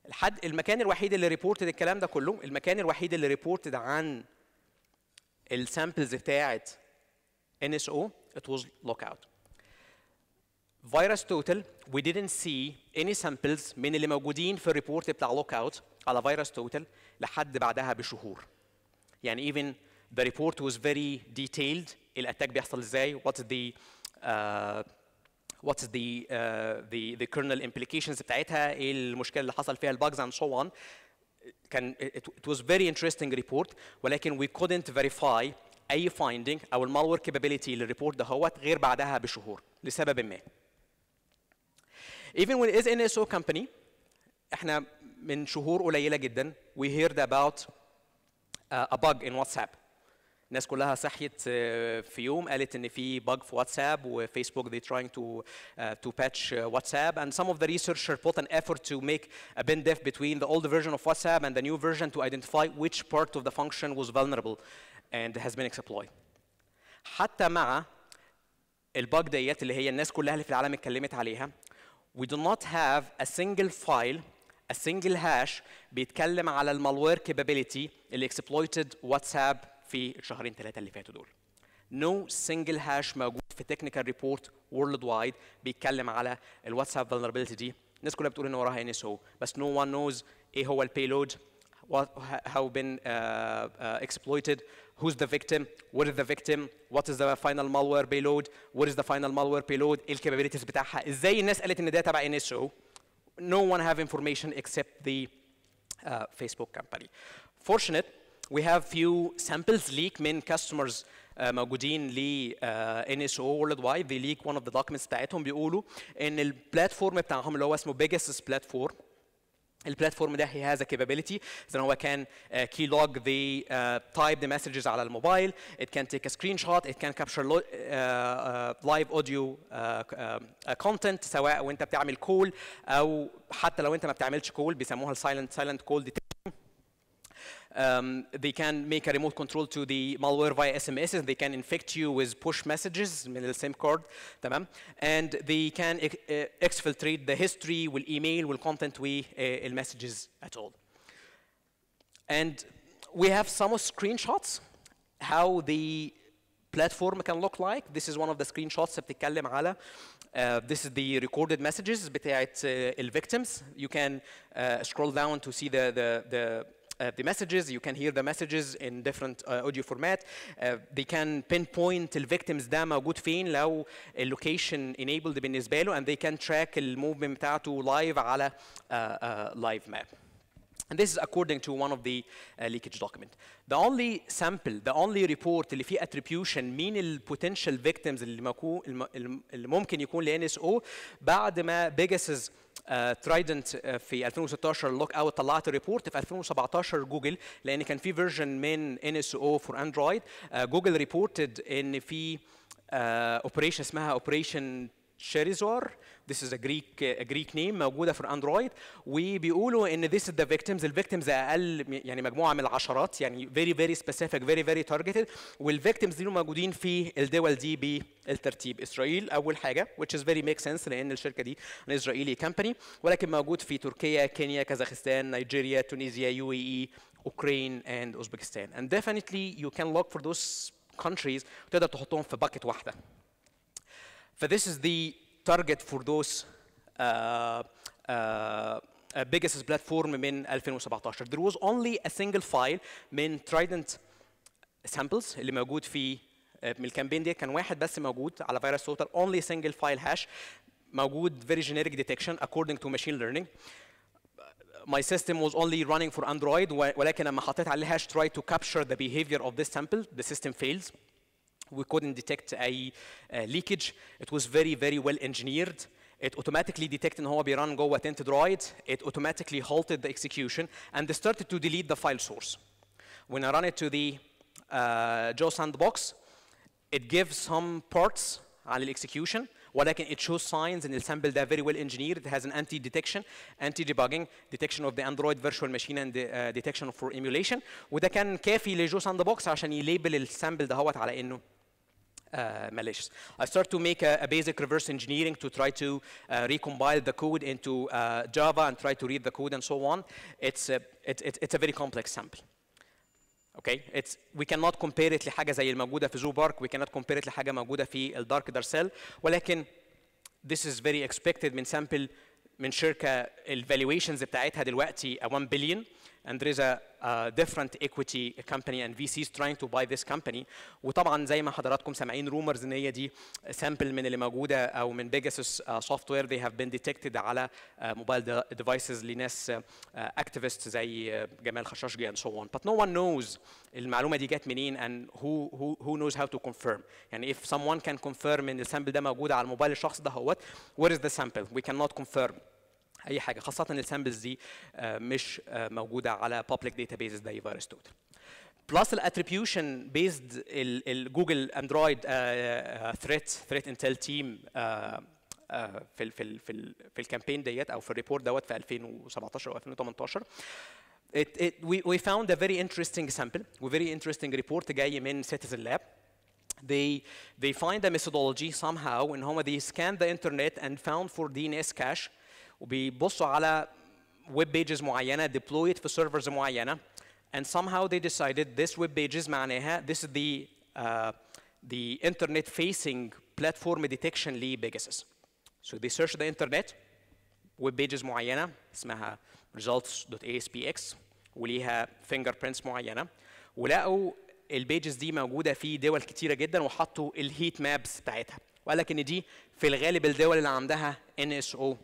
الحد المكان الوحيد اللي ريبورتد الكلام ده كله المكان الوحيد اللي ريبورتد عن السامبلز بتاعت NSO it was lookout virus total we didn't see any samples من اللي موجودين في الريبورت بتاع lookout على virus total لحد بعدها بشهور يعني even the report was very detailed الاتاك بيحصل ازاي what's the uh, what's the uh, the the kernel implications بتاعتها ايه المشكله اللي حصل فيها الباجز and so on كان it, it was very interesting report ولكن we couldn't verify اي finding او المالور capability للريبورت دهوت غير بعدها بشهور لسبب ما even when it is NSO company احنا من شهور قليله جدا we heard about uh, a bug in WhatsApp الناس كلها صحيت في يوم قالت ان في bug في واتساب وفيسبوك they trying to uh, to patch uh, WhatsApp and some of the researchers put an effort to make a bin def between the old version of WhatsApp and the new version to identify which part of the function was vulnerable and has been exploited. حتى مع الباج ديت اللي هي الناس كلها اللي في العالم اتكلمت عليها we do not have a single file a single hash بيتكلم على المالوير capability اللي exploited WhatsApp في الشهرين ثلاثه اللي فاتوا دول. No single hash موجود في technical report worldwide بيتكلم على الواتساب vulnerability دي. الناس كلها بتقول ان وراها NSO بس no one knows ايه هو البيلود what how been uh, uh, exploited who's the victim what is the victim what is the final malware payload what is the final malware payload ايه الكابابيلتيز بتاعها ازاي الناس قالت ان ده تبع NSO no one have information except the uh, Facebook company fortunate we have few samples leak من customers uh, موجودين ل uh, NSO worldwide they leak one of the documents بتاعتهم بيقولوا ان البلاتفورم بتاعهم اللي هو اسمه Pegasus platform البلاتفورم ده he has a capability زي هو كان uh, key log the uh, type the messages على الموبايل it can take a screenshot it can capture lo- uh, uh, live audio uh, uh, content سواء وانت بتعمل كول او حتى لو انت ما بتعملش كول بيسموها silent silent call detection Um, they can make a remote control to the malware via SMS. They can infect you with push messages من السيم كارد تمام and they can ex- uh, exfiltrate the history والemail والcontent والmessages at all. And we have some screenshots how the platform can look like. This is one of the screenshots بتتكلم على uh, this is the recorded messages بتاعت uh, ال victims. You can uh, scroll down to see the the the uh, the messages. You can hear the messages in different uh, audio format. Uh, they can pinpoint ال victims ده موجود فين لو اللوكيشن enabled بالنسبة له and they can track الموفمنت بتاعته live على uh, uh, live map. And this is according to one of the uh, leakage document. The only sample, the only report اللي فيه attribution مين ال potential victims اللي, مكو, الم- اللي ممكن يكون ل NSO بعد ما Pegasus ترايدنت uh, في 2016 لوك اوت طلعت ريبورت في 2017 جوجل لان كان في فيرجن من NSO for اندرويد جوجل ريبورتد ان في اوبريشن اسمها اوبريشن شيريزور This is a Greek a Greek name موجودة في اندرويد وبيقولوا ان this is the victims الفيكتيمز اقل م- يعني مجموعة من العشرات يعني very very specific very very targeted والفيكتيمز دول موجودين في الدول دي بالترتيب اسرائيل اول حاجة which is very make sense لان الشركة دي an اسرائيلي company ولكن موجود في تركيا كينيا كازاخستان نيجيريا تونسيا يو اي اي اوكرين and اوزبكستان and definitely you can look for those countries تقدر تحطهم في باكت واحدة ف this is the target for those uh, uh, uh, biggest platform من 2017 there was only a single file من Trident samples اللي موجود في uh, من الكامبين دي كان واحد بس موجود على فيروس توتال only single file hash موجود very generic detection according to machine learning my system was only running for Android و- ولكن لما حطيت عليه hash try to capture the behavior of this sample the system fails we couldn't detect a uh, leakage it was very very well engineered it automatically detected ان هو بيران جوه tinted right it automatically halted the execution and started to delete the file source when I run it to the uh, Joe sandbox it gives some parts على الاكسكيوشن ولكن it shows signs ان السامبل ده very well engineered it has an anti detection anti debugging detection of the android virtual machine and uh, detection for emulation وده كان كافي لجو ساند بوكس عشان يليبل السامبل دهوت على انه uh, malicious. I start to make a, a, basic reverse engineering to try to uh, recompile the code into uh, Java and try to read the code and so on. It's a, it, it, it's a very complex sample. Okay, it's we cannot compare it لحاجة زي الموجودة في زو بارك, we cannot compare it لحاجة موجودة في الدارك دارسيل, ولكن this is very expected من sample من شركة الفالويشنز بتاعتها دلوقتي 1 billion and there is a, a different equity company and VCs trying to buy this company وطبعا زي ما حضراتكم سامعين rumors ان هي دي sample من اللي موجوده او من Pegasus uh, software they have been detected على uh, mobile devices لناس uh, activists زي uh, جمال خشاشجي and so on but no one knows المعلومه دي جت منين and who who who knows how to confirm يعني if someone can confirm ان السامبل ده موجود على الموبايل الشخص ده هوت where is the sample we cannot confirm اي حاجه خاصه ان السامبلز دي مش موجوده على public databases زي فيروس توتال بلس الاتريبيوشن بيزد الجوجل اندرويد ثريت ثريت انتل تيم في ال في ال في ال في الكامبين ديت او في الريبورت دوت في 2017 او 2018 It, it, we, we found a very interesting sample و very interesting report جاي من Citizen Lab they they find a methodology somehow ان هم they scanned the internet and found for DNS cache وبيبصوا على web pages معينه deployed في servers معينه and somehow they decided this web pages معناها this is the uh, the internet facing platform detection ل Pegasus so they search the internet web pages معينه اسمها results.aspx وليها fingerprints معينه ولقوا البيجز دي موجوده في دول كتيره جدا وحطوا الهيت مابس بتاعتها وقال لك ان دي في الغالب الدول اللي عندها NSO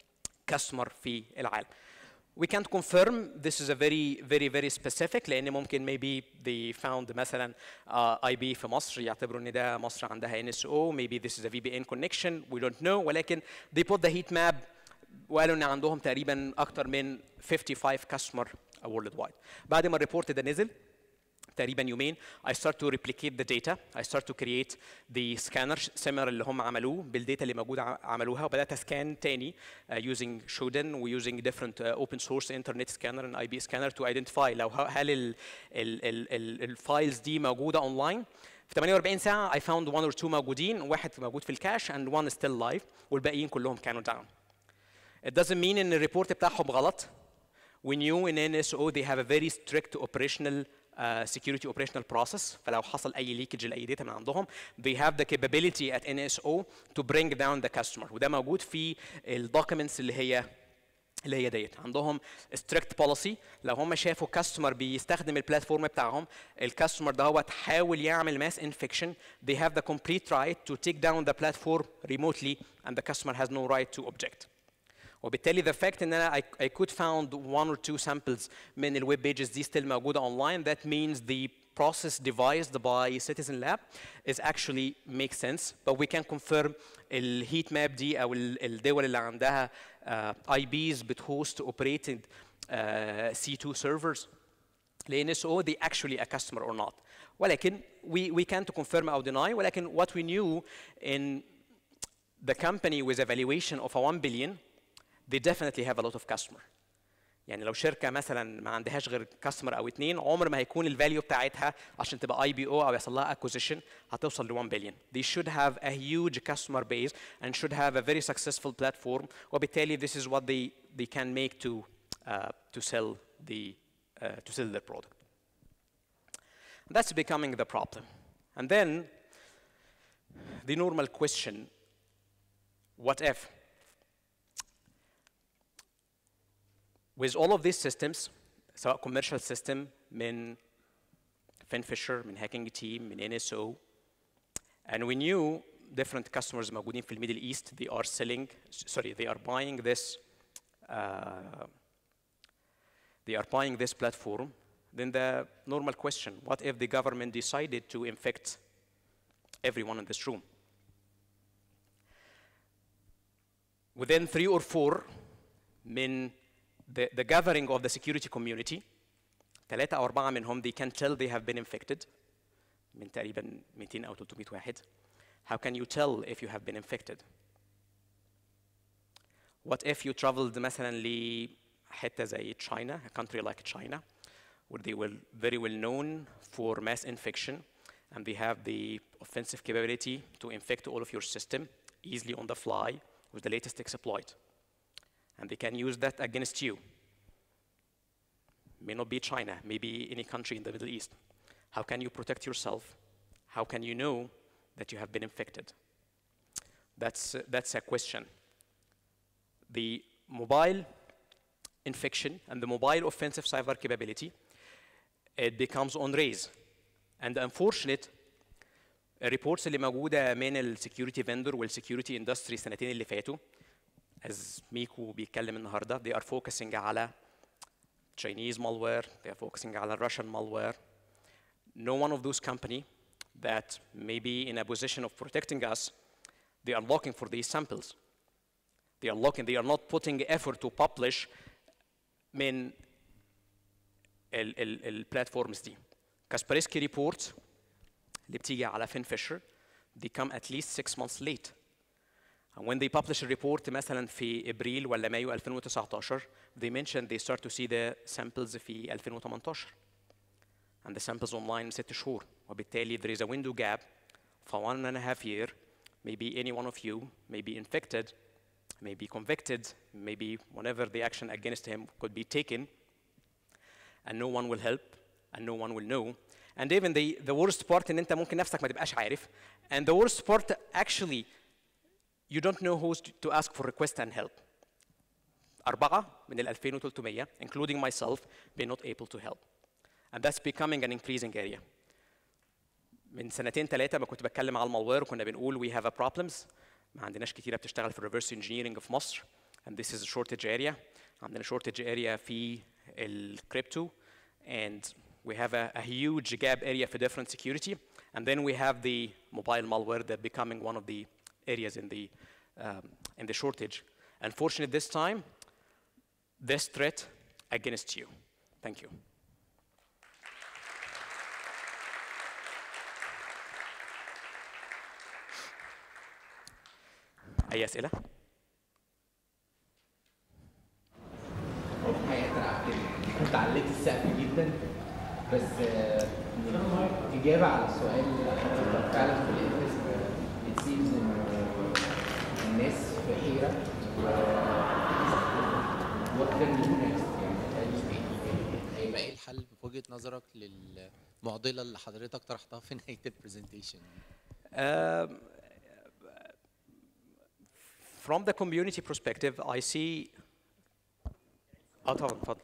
كاستمر في العالم. We can't confirm this is a very very very specific لان ممكن maybe they found مثلا uh, IP في مصر يعتبروا ان ده مصر عندها NSO maybe this is a VPN connection we don't know ولكن they put the heat map وقالوا ان عندهم تقريبا اكتر من 55 كاستمر world wide. بعد ما الريبورت ده نزل تقريبا يومين I start to replicate the data I start to create the scanner similar اللي هم عملوه بالداتا اللي موجوده عملوها وبدات اسكان تاني uh, using Shodan و using different uh, open source internet scanner and IP scanner to identify لو هل ال ال ال ال الفايلز دي موجوده اونلاين في 48 ساعه I found one or two موجودين واحد موجود في الكاش and one is still live والباقيين كلهم كانوا down It doesn't mean ان الريبورت بتاعهم غلط We knew in NSO they have a very strict operational uh, security operational process فلو حصل اي ليكج لاي داتا من عندهم they have the capability at NSO to bring down the customer وده موجود في الدوكيومنتس اللي هي اللي هي ديت عندهم strict policy لو هم شافوا كاستمر بيستخدم البلاتفورم بتاعهم الكاستمر ده هو حاول يعمل ماس انفكشن they have the complete right to take down the platform remotely and the customer has no right to object وبالتالي the fact ان انا I, I could found one or two samples من الويب pages دي still موجوده online that means the process devised by Citizen Lab is actually makes sense but we can confirm الهيت ماب دي او الدول اللي عندها uh, IBs بتhost operated uh, C2 servers ل NSO they actually a customer or not ولكن we, we can't confirm or deny ولكن what we knew in the company with a valuation of a 1 billion they definitely have a lot of customer يعني لو شركه مثلا ما عندهاش غير كاستمر او اتنين عمر ما هيكون الفاليو بتاعتها عشان تبقى اي بي او او يحصل لها اكوزيشن هتوصل ل 1 بليون they should have a huge customer base and should have a very successful platform وبالتالي this is what they they can make to uh, to sell the uh, to sell their product that's becoming the problem and then the normal question what if with all of these systems سواء commercial system من FinFisher من hacking team من NSO and we knew different customers موجودين في الميدل east they are selling sorry they are buying this uh, they are buying this platform then the normal question what if the government decided to infect everyone in this room within three or four من the, the gathering of the security community ثلاثة أو أربعة منهم they can tell they have been infected من تقريبا 200 أو 300 واحد how can you tell if you have been infected what if you traveled مثلا لحتة زي China a country like China where they were very well known for mass infection and they have the offensive capability to infect all of your system easily on the fly with the latest exploit. And they can use that against you. May not be China, maybe any country in the Middle East. How can you protect yourself? How can you know that you have been infected? That's, uh, that's a question. The mobile infection and the mobile offensive cyber capability, it becomes on raise. And unfortunate الريبورتس اللي موجوده من السكيورتي فيندور والسكيورتي اندستري السنتين اللي فاتوا as ميكو بيتكلم النهارده they are focusing على Chinese malware they are focusing على Russian malware no one of those company that may be in a position of protecting us they are looking for these samples they are looking they are not putting effort to publish من البلاتفورمز دي كاسبرسكي ريبورت اللي بتيجي على فين فيشر they come at least six months late and when they publish a report مثلا في ابريل ولا مايو 2019 they mention they start to see the samples في 2018 and the samples online ست شهور وبالتالي there is a window gap for one and a half year maybe any one of you may be infected may be convicted maybe whenever the action against him could be taken and no one will help and no one will know and even the, the worst part ان انت ممكن نفسك ما تبقاش عارف and the worst part actually you don't know who to ask for request and help أربعة من ال 2300 including myself been not able to help and that's becoming an increasing area من سنتين ثلاثة ما كنت بتكلم على المالوير وكنا بنقول we have a problems ما عندناش كتيرة بتشتغل في reverse engineering في مصر and this is a shortage area عندنا shortage area في الكريبتو and we have a, a huge gap area for different security. And then we have the mobile malware that becoming one of the areas in the, um, in the shortage. Unfortunately, this time, this threat against you. Thank you. أي أسئلة؟ الحقيقه انا كنت عليت السقف جدا بس آه، اجابه على السؤال اللي حضرتك فعلا في الانفست بتسيبز انه الناس في حيره وات كان دو نيكست يعني هيبقى ايه الحل بوجهه نظرك للمعضله اللي حضرتك طرحتها في نهايه البرزنتيشن Um, from the community perspective, I see. اه طبعا اتفضل.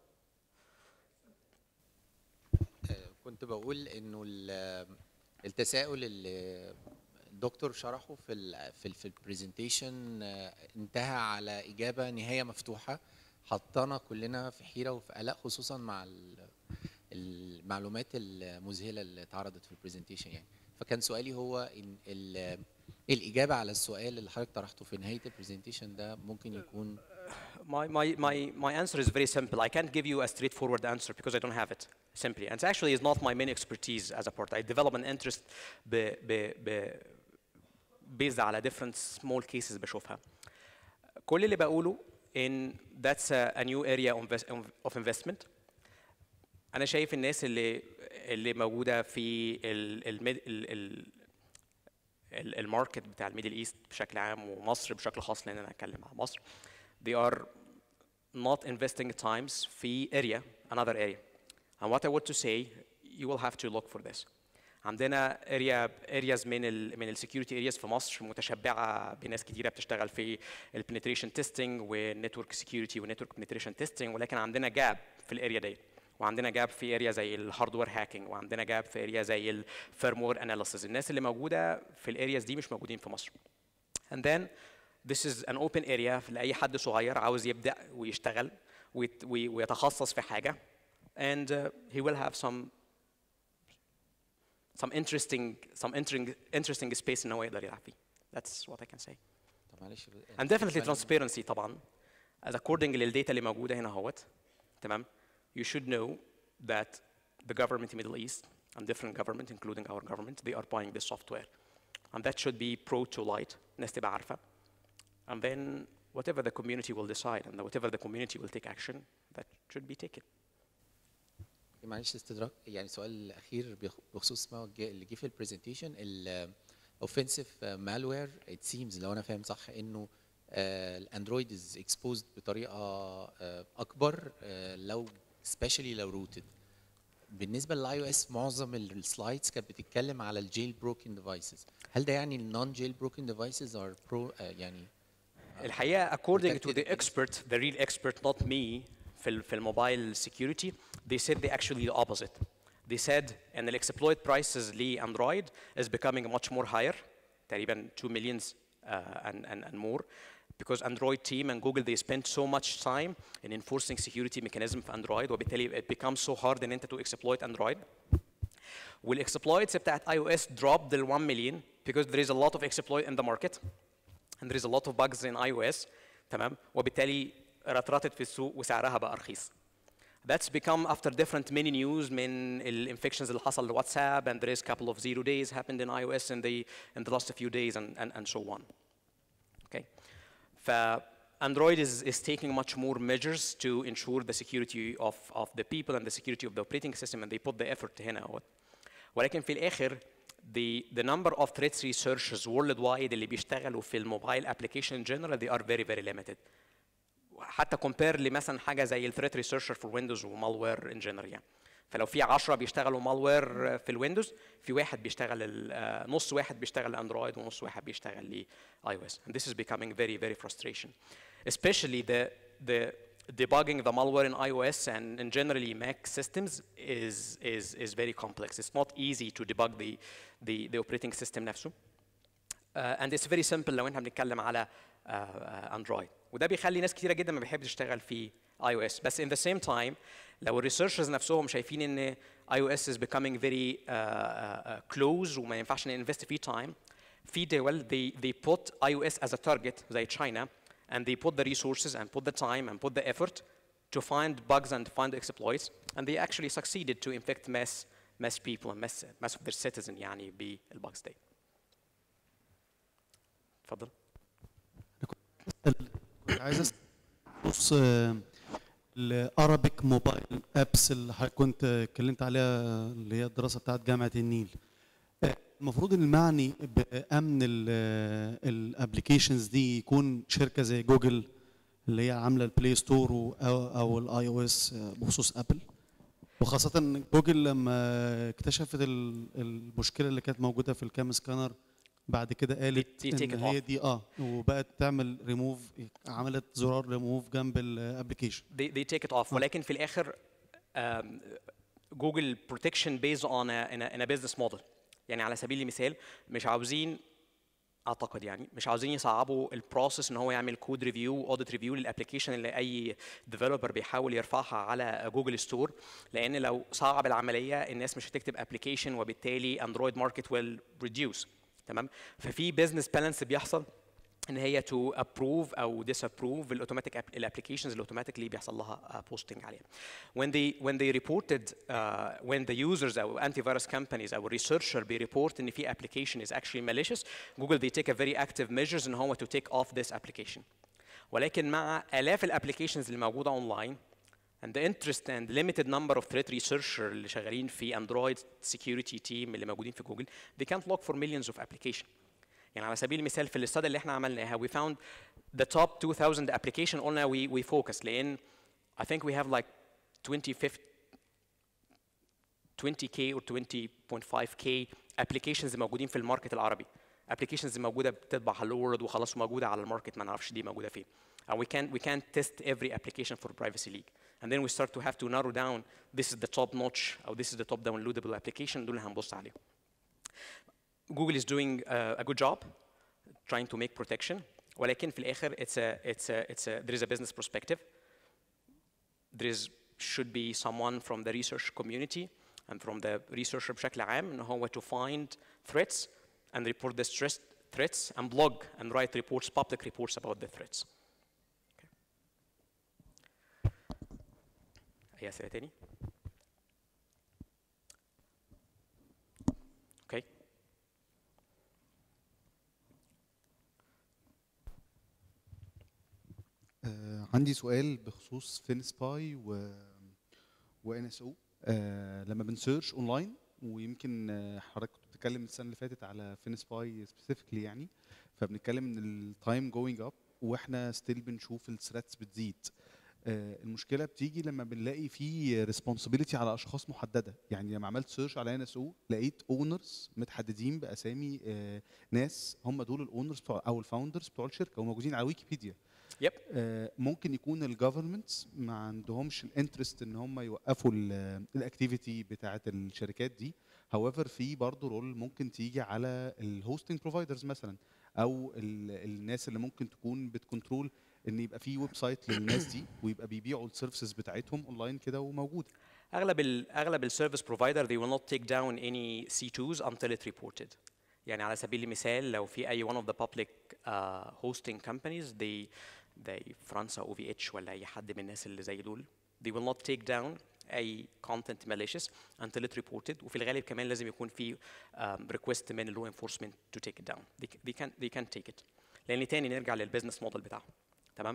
كنت بقول انه ال- التساؤل اللي الدكتور شرحه في ال في ال في البرزنتيشن انتهى على اجابه نهايه مفتوحه حطانا كلنا في حيره وفي قلق خصوصا مع ال- المعلومات المذهله اللي اتعرضت في البرزنتيشن يعني فكان سؤالي هو إن ال- الاجابه على السؤال اللي حضرتك طرحته في نهايه البرزنتيشن ده ممكن يكون My, my, my, my answer is very simple. I can't give you a straightforward answer because I don't have it, simply. And it actually is not my main expertise as a part. I develop an interest ب, ب, ب, based على different small cases بشوفها. كل اللي بقوله in that's a, a new area of invest- of investment. أنا شايف الناس اللي اللي موجودة في ال, ال, ال, ال, ال- الماركت بتاع الميدل ايست بشكل عام ومصر بشكل خاص لان انا هتكلم عن مصر they are not investing times في area another area and what I want to say you will have to look for this عندنا area areas من ال من السكيورتي areas في مصر متشبعه بناس كتيره بتشتغل في البنتريشن تيستنج والنتورك سكيورتي والنتورك بنتريشن تيستنج ولكن عندنا جاب في الاريا ديت وعندنا جاب في اريا زي الهاردوير هاكينج وعندنا جاب في اريا زي الفيرموير اناليسيس الناس اللي موجوده في الارياز دي مش موجودين في مصر and then this is an open area لاي حد صغير عاوز يبدا ويشتغل ويت- وي- ويتخصص في حاجه and uh, he will have some some interesting some interesting interesting space ان هو يقدر يلعب فيه that's what I can say طب معلش and definitely transparency طبعا as according للداتا اللي موجوده هنا اهوت تمام you should know that the government in Middle East and different government including our government they are buying this software and that should be pro to light الناس تبقى عارفه and then whatever the community will decide and whatever the community will take action that should be taken معلش استدراك يعني سؤال اخير بخ- بخصوص ما جه- اللي جه في البرزنتيشن الاوفنسيف مالوير ات سيمز لو انا فاهم صح انه الاندرويد از اكسبوزد بطريقه آه، اكبر آه، لو سبيشالي لو روتد بالنسبه للاي او اس معظم السلايدز كانت بتتكلم على الجيل بروكن ديفايسز هل ده يعني النون جيل بروكن ديفايسز ار برو يعني الحقيقه according to protected the against- expert the real expert not me في ال- في الموبايل security they said they actually the opposite they said ان ال exploit prices لاندرويد is becoming much more higher تقريبا 2 millions uh, and, and, and more because Android team and Google they spend so much time in enforcing security mechanism في Android وبالتالي it becomes so hard ان انت to exploit Android والاكسبلويتس بتاعت اي او اس dropped ال 1 million because there is a lot of exploit in the market and there is a lot of bugs in iOS تمام وبالتالي رطرطت في السوق وسعرها بقى رخيص That's become after different many news من الانفكشنز اللي حصل لواتساب and there is couple of zero days happened in iOS in the in the last few days and and, and so on. Okay. ف Android is, is taking much more measures to ensure the security of, of the people and the security of the operating system and they put the effort هنا اهوت. ولكن في الاخر the, the number of threats researchers worldwide اللي بيشتغلوا في الموبايل application in general they are very very limited. حتى كومبير لمثلا حاجه زي الثريت ريسيرشر في الويندوز ومالوير ان جنرال يعني فلو في 10 بيشتغلوا مالوير في الويندوز في واحد بيشتغل ال- آه، نص واحد بيشتغل اندرويد ونص واحد بيشتغل لاي او اس and this is becoming very very frustration especially the the debugging the malware in iOS and, and generally Mac systems is is is very complex it's not easy to debug the the, the operating system نفسه uh, and it's very simple لو احنا بنتكلم على اندرويد uh, وده بيخلي ناس كتيره جدا ما بيحبش تشتغل في اي او اس بس in the same time لو الريسيرشرز نفسهم شايفين ان اي او اس is becoming very uh, uh, close وما ينفعش ننفست فيه time في دول they they put iOS as a target زي China and they put the resources and put the time and put the effort to find bugs and find exploits and they actually succeeded to infect mass mass people and mass mass of their citizen يعني بالbugs دي اتفضل كنت عايز اسال بخصوص الارابيك موبايل ابس اللي حضرتك كنت اتكلمت عليها اللي هي الدراسه بتاعت جامعه النيل آه، المفروض المعني بامن الابلكيشنز دي يكون شركه زي جوجل اللي هي عامله البلاي ستور و- او او الاي او اس بخصوص ابل وخاصه إن جوجل لما اكتشفت ال- المشكله اللي كانت موجوده في الكام سكانر بعد كده قالت They- they take ان it هي off. دي اه وبقت تعمل ريموف عملت زرار ريموف جنب الابلكيشن they, they take it off ولكن في الاخر um, جوجل protection based on a, in a, in a business model يعني على سبيل المثال مش عاوزين اعتقد يعني مش عاوزين يصعبوا البروسيس ان هو يعمل كود ريفيو اوديت ريفيو للابلكيشن اللي اي ديفلوبر بيحاول يرفعها على جوجل ستور لان لو صعب العمليه الناس مش هتكتب ابلكيشن وبالتالي اندرويد ماركت ويل ريديوس تمام ففي بزنس بالانس بيحصل ان هي تو ابروف او ديس ابروف الاوتوماتيك الابلكيشنز اللي اوتوماتيكلي بيحصل لها بوستنج عليها when they when they reported uh, when the users او antivirus companies او researcher بيريبورت ان في application is actually malicious Google they take a very active measures ان هو to take off this application ولكن مع الاف الابلكيشنز اللي موجوده اونلاين and the interest and limited number of threat researcher اللي شغالين في اندرويد security team اللي موجودين في جوجل they can't log for millions of application يعني على سبيل المثال في الاستادي اللي احنا عملناها we found the top 2000 application قلنا we, we focus لان I think we have like 25 20k or 20.5k applications موجودين في الماركت العربي applications موجوده بتطبع هلو وورلد وخلاص موجوده على الماركت ما نعرفش دي موجوده فين and we can't we can't test every application for privacy leak and then we start to have to narrow down this is the top notch or this is the top downloadable application دول اللي هنبص عليهم Google is doing uh, a good job trying to make protection ولكن في الاخر it's a it's a it's a there is a business perspective there is should be someone from the research community and from the researcher بشكل عام ان هو to find threats and report the stress threats and blog and write reports public reports about the threats Okay. اي اسئله تاني اوكي آه، عندي سؤال بخصوص فين سباي و وان اس او آه لما بنسيرش اونلاين ويمكن آه، حضرتك كنت بتتكلم السنه اللي فاتت على فينسباي سبيسيفيكلي يعني فبنتكلم ان التايم جوينج اب واحنا ستيل بنشوف الثريتس بتزيد آه، المشكله بتيجي لما بنلاقي في ريسبونسبيلتي على اشخاص محدده يعني لما عملت سيرش على ان اس او لقيت اونرز متحددين باسامي آه، ناس هم دول الاونرز بتوع او الفاوندرز بتوع الشركه وموجودين على ويكيبيديا يب آه، ممكن يكون الجفرمنتس ما عندهمش الانترست ان هم يوقفوا الاكتيفيتي بتاعه الشركات دي however في برضه رول ممكن تيجي على الهوستنج بروفايدرز مثلا او ال- الناس اللي ممكن تكون بتكنترول ان يبقى في ويب سايت للناس دي ويبقى بيبيعوا السيرفيسز بتاعتهم اونلاين كده وموجوده اغلب ال اغلب السيرفيس بروفايدر they will not take down any C2s until it reported يعني على سبيل المثال لو في اي one of the public uh, hosting companies they they فرنسا او في اتش ولا اي حد من الناس اللي زي دول they will not take down اي content malicious until it reported وفي الغالب كمان لازم يكون في um, request من law enforcement to take it down they, they can they can take it لان تاني نرجع للبزنس موديل بتاعهم تمام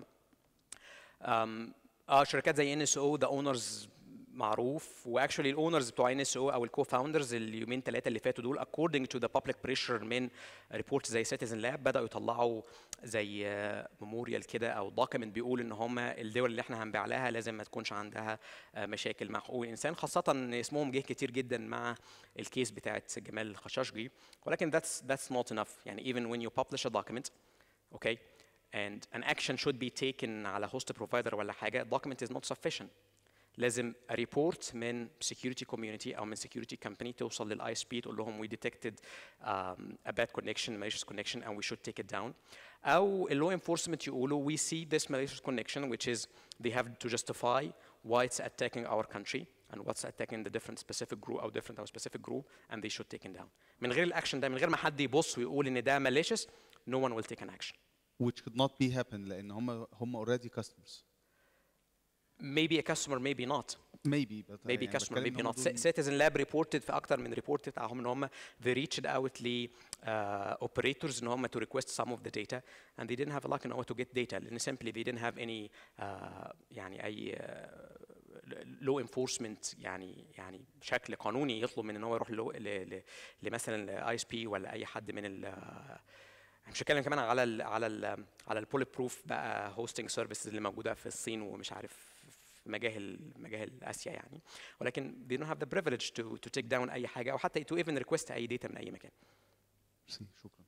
um, اه شركات زي ان اس او ذا اونرز معروف واكشولي الاونرز بتوع ان اس او او الكو فاوندرز اليومين ثلاثه اللي فاتوا دول according to the public pressure من ريبورت زي سيتيزن لاب بداوا يطلعوا زي ميموريال كده او دوكيمنت بيقول ان هم الدول اللي احنا هنبيع لها لازم ما تكونش عندها آه، مشاكل مع حقوق الانسان خاصه ان اسمهم جه كتير جدا مع الكيس بتاعت جمال الخشاشجي ولكن that's that's not enough يعني even when you publish a document okay and an action should be taken على host provider ولا حاجه document is not sufficient لازم ريبورت من security community او من security company توصل للاي اس بي تقول لهم we detected um, a bad connection malicious connection and we should take it down او اللو enforcement يقولوا we see this malicious connection which is they have to justify why it's attacking our country and what's attacking the different specific group او different or specific group and they should take it down من غير الاكشن ده من غير ما حد يبص ويقول ان ده malicious no one will take an action which could not be happen لان هم هم already customers maybe a customer maybe not maybe but maybe يعني customer بتكلم maybe إن هم not دول- citizen lab reported في اكتر من ريبورت بتاعهم ان هم they reached out ل uh, operators ان هم to request some of the data and they didn't have luck in order to get data لان simply they didn't have any uh, يعني اي uh, law enforcement يعني يعني بشكل قانوني يطلب من ان هو يروح له- ل- ل- لمثلا اي اس بي ولا اي حد من ال uh, مش هتكلم كمان على ال على ال على البوليت بروف بقى هوستنج سيرفيسز اللي موجوده في الصين ومش عارف في مجاهل مجاهل اسيا يعني ولكن they don't have the privilege to to take down اي حاجه او حتى to even request اي data من اي مكان ميرسي، شكرا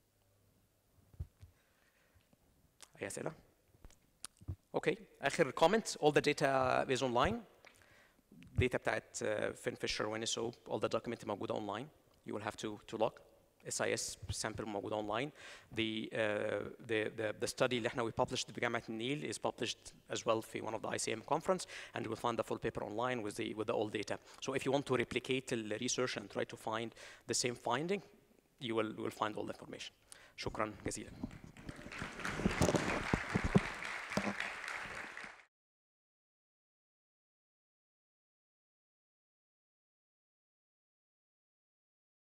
اي اسئله اوكي اخر comment all the data is online data بتاعت فين فيشر وين اس all the document موجوده online you will have to to log SIS sample موجوده online the, uh, the the the study اللي احنا we published بجامعه النيل is published as well في one of the ICM conference and you will find the full paper online with the with the all data so if you want to replicate the research and try to find the same finding you will you will find all the information شكرا جزيلا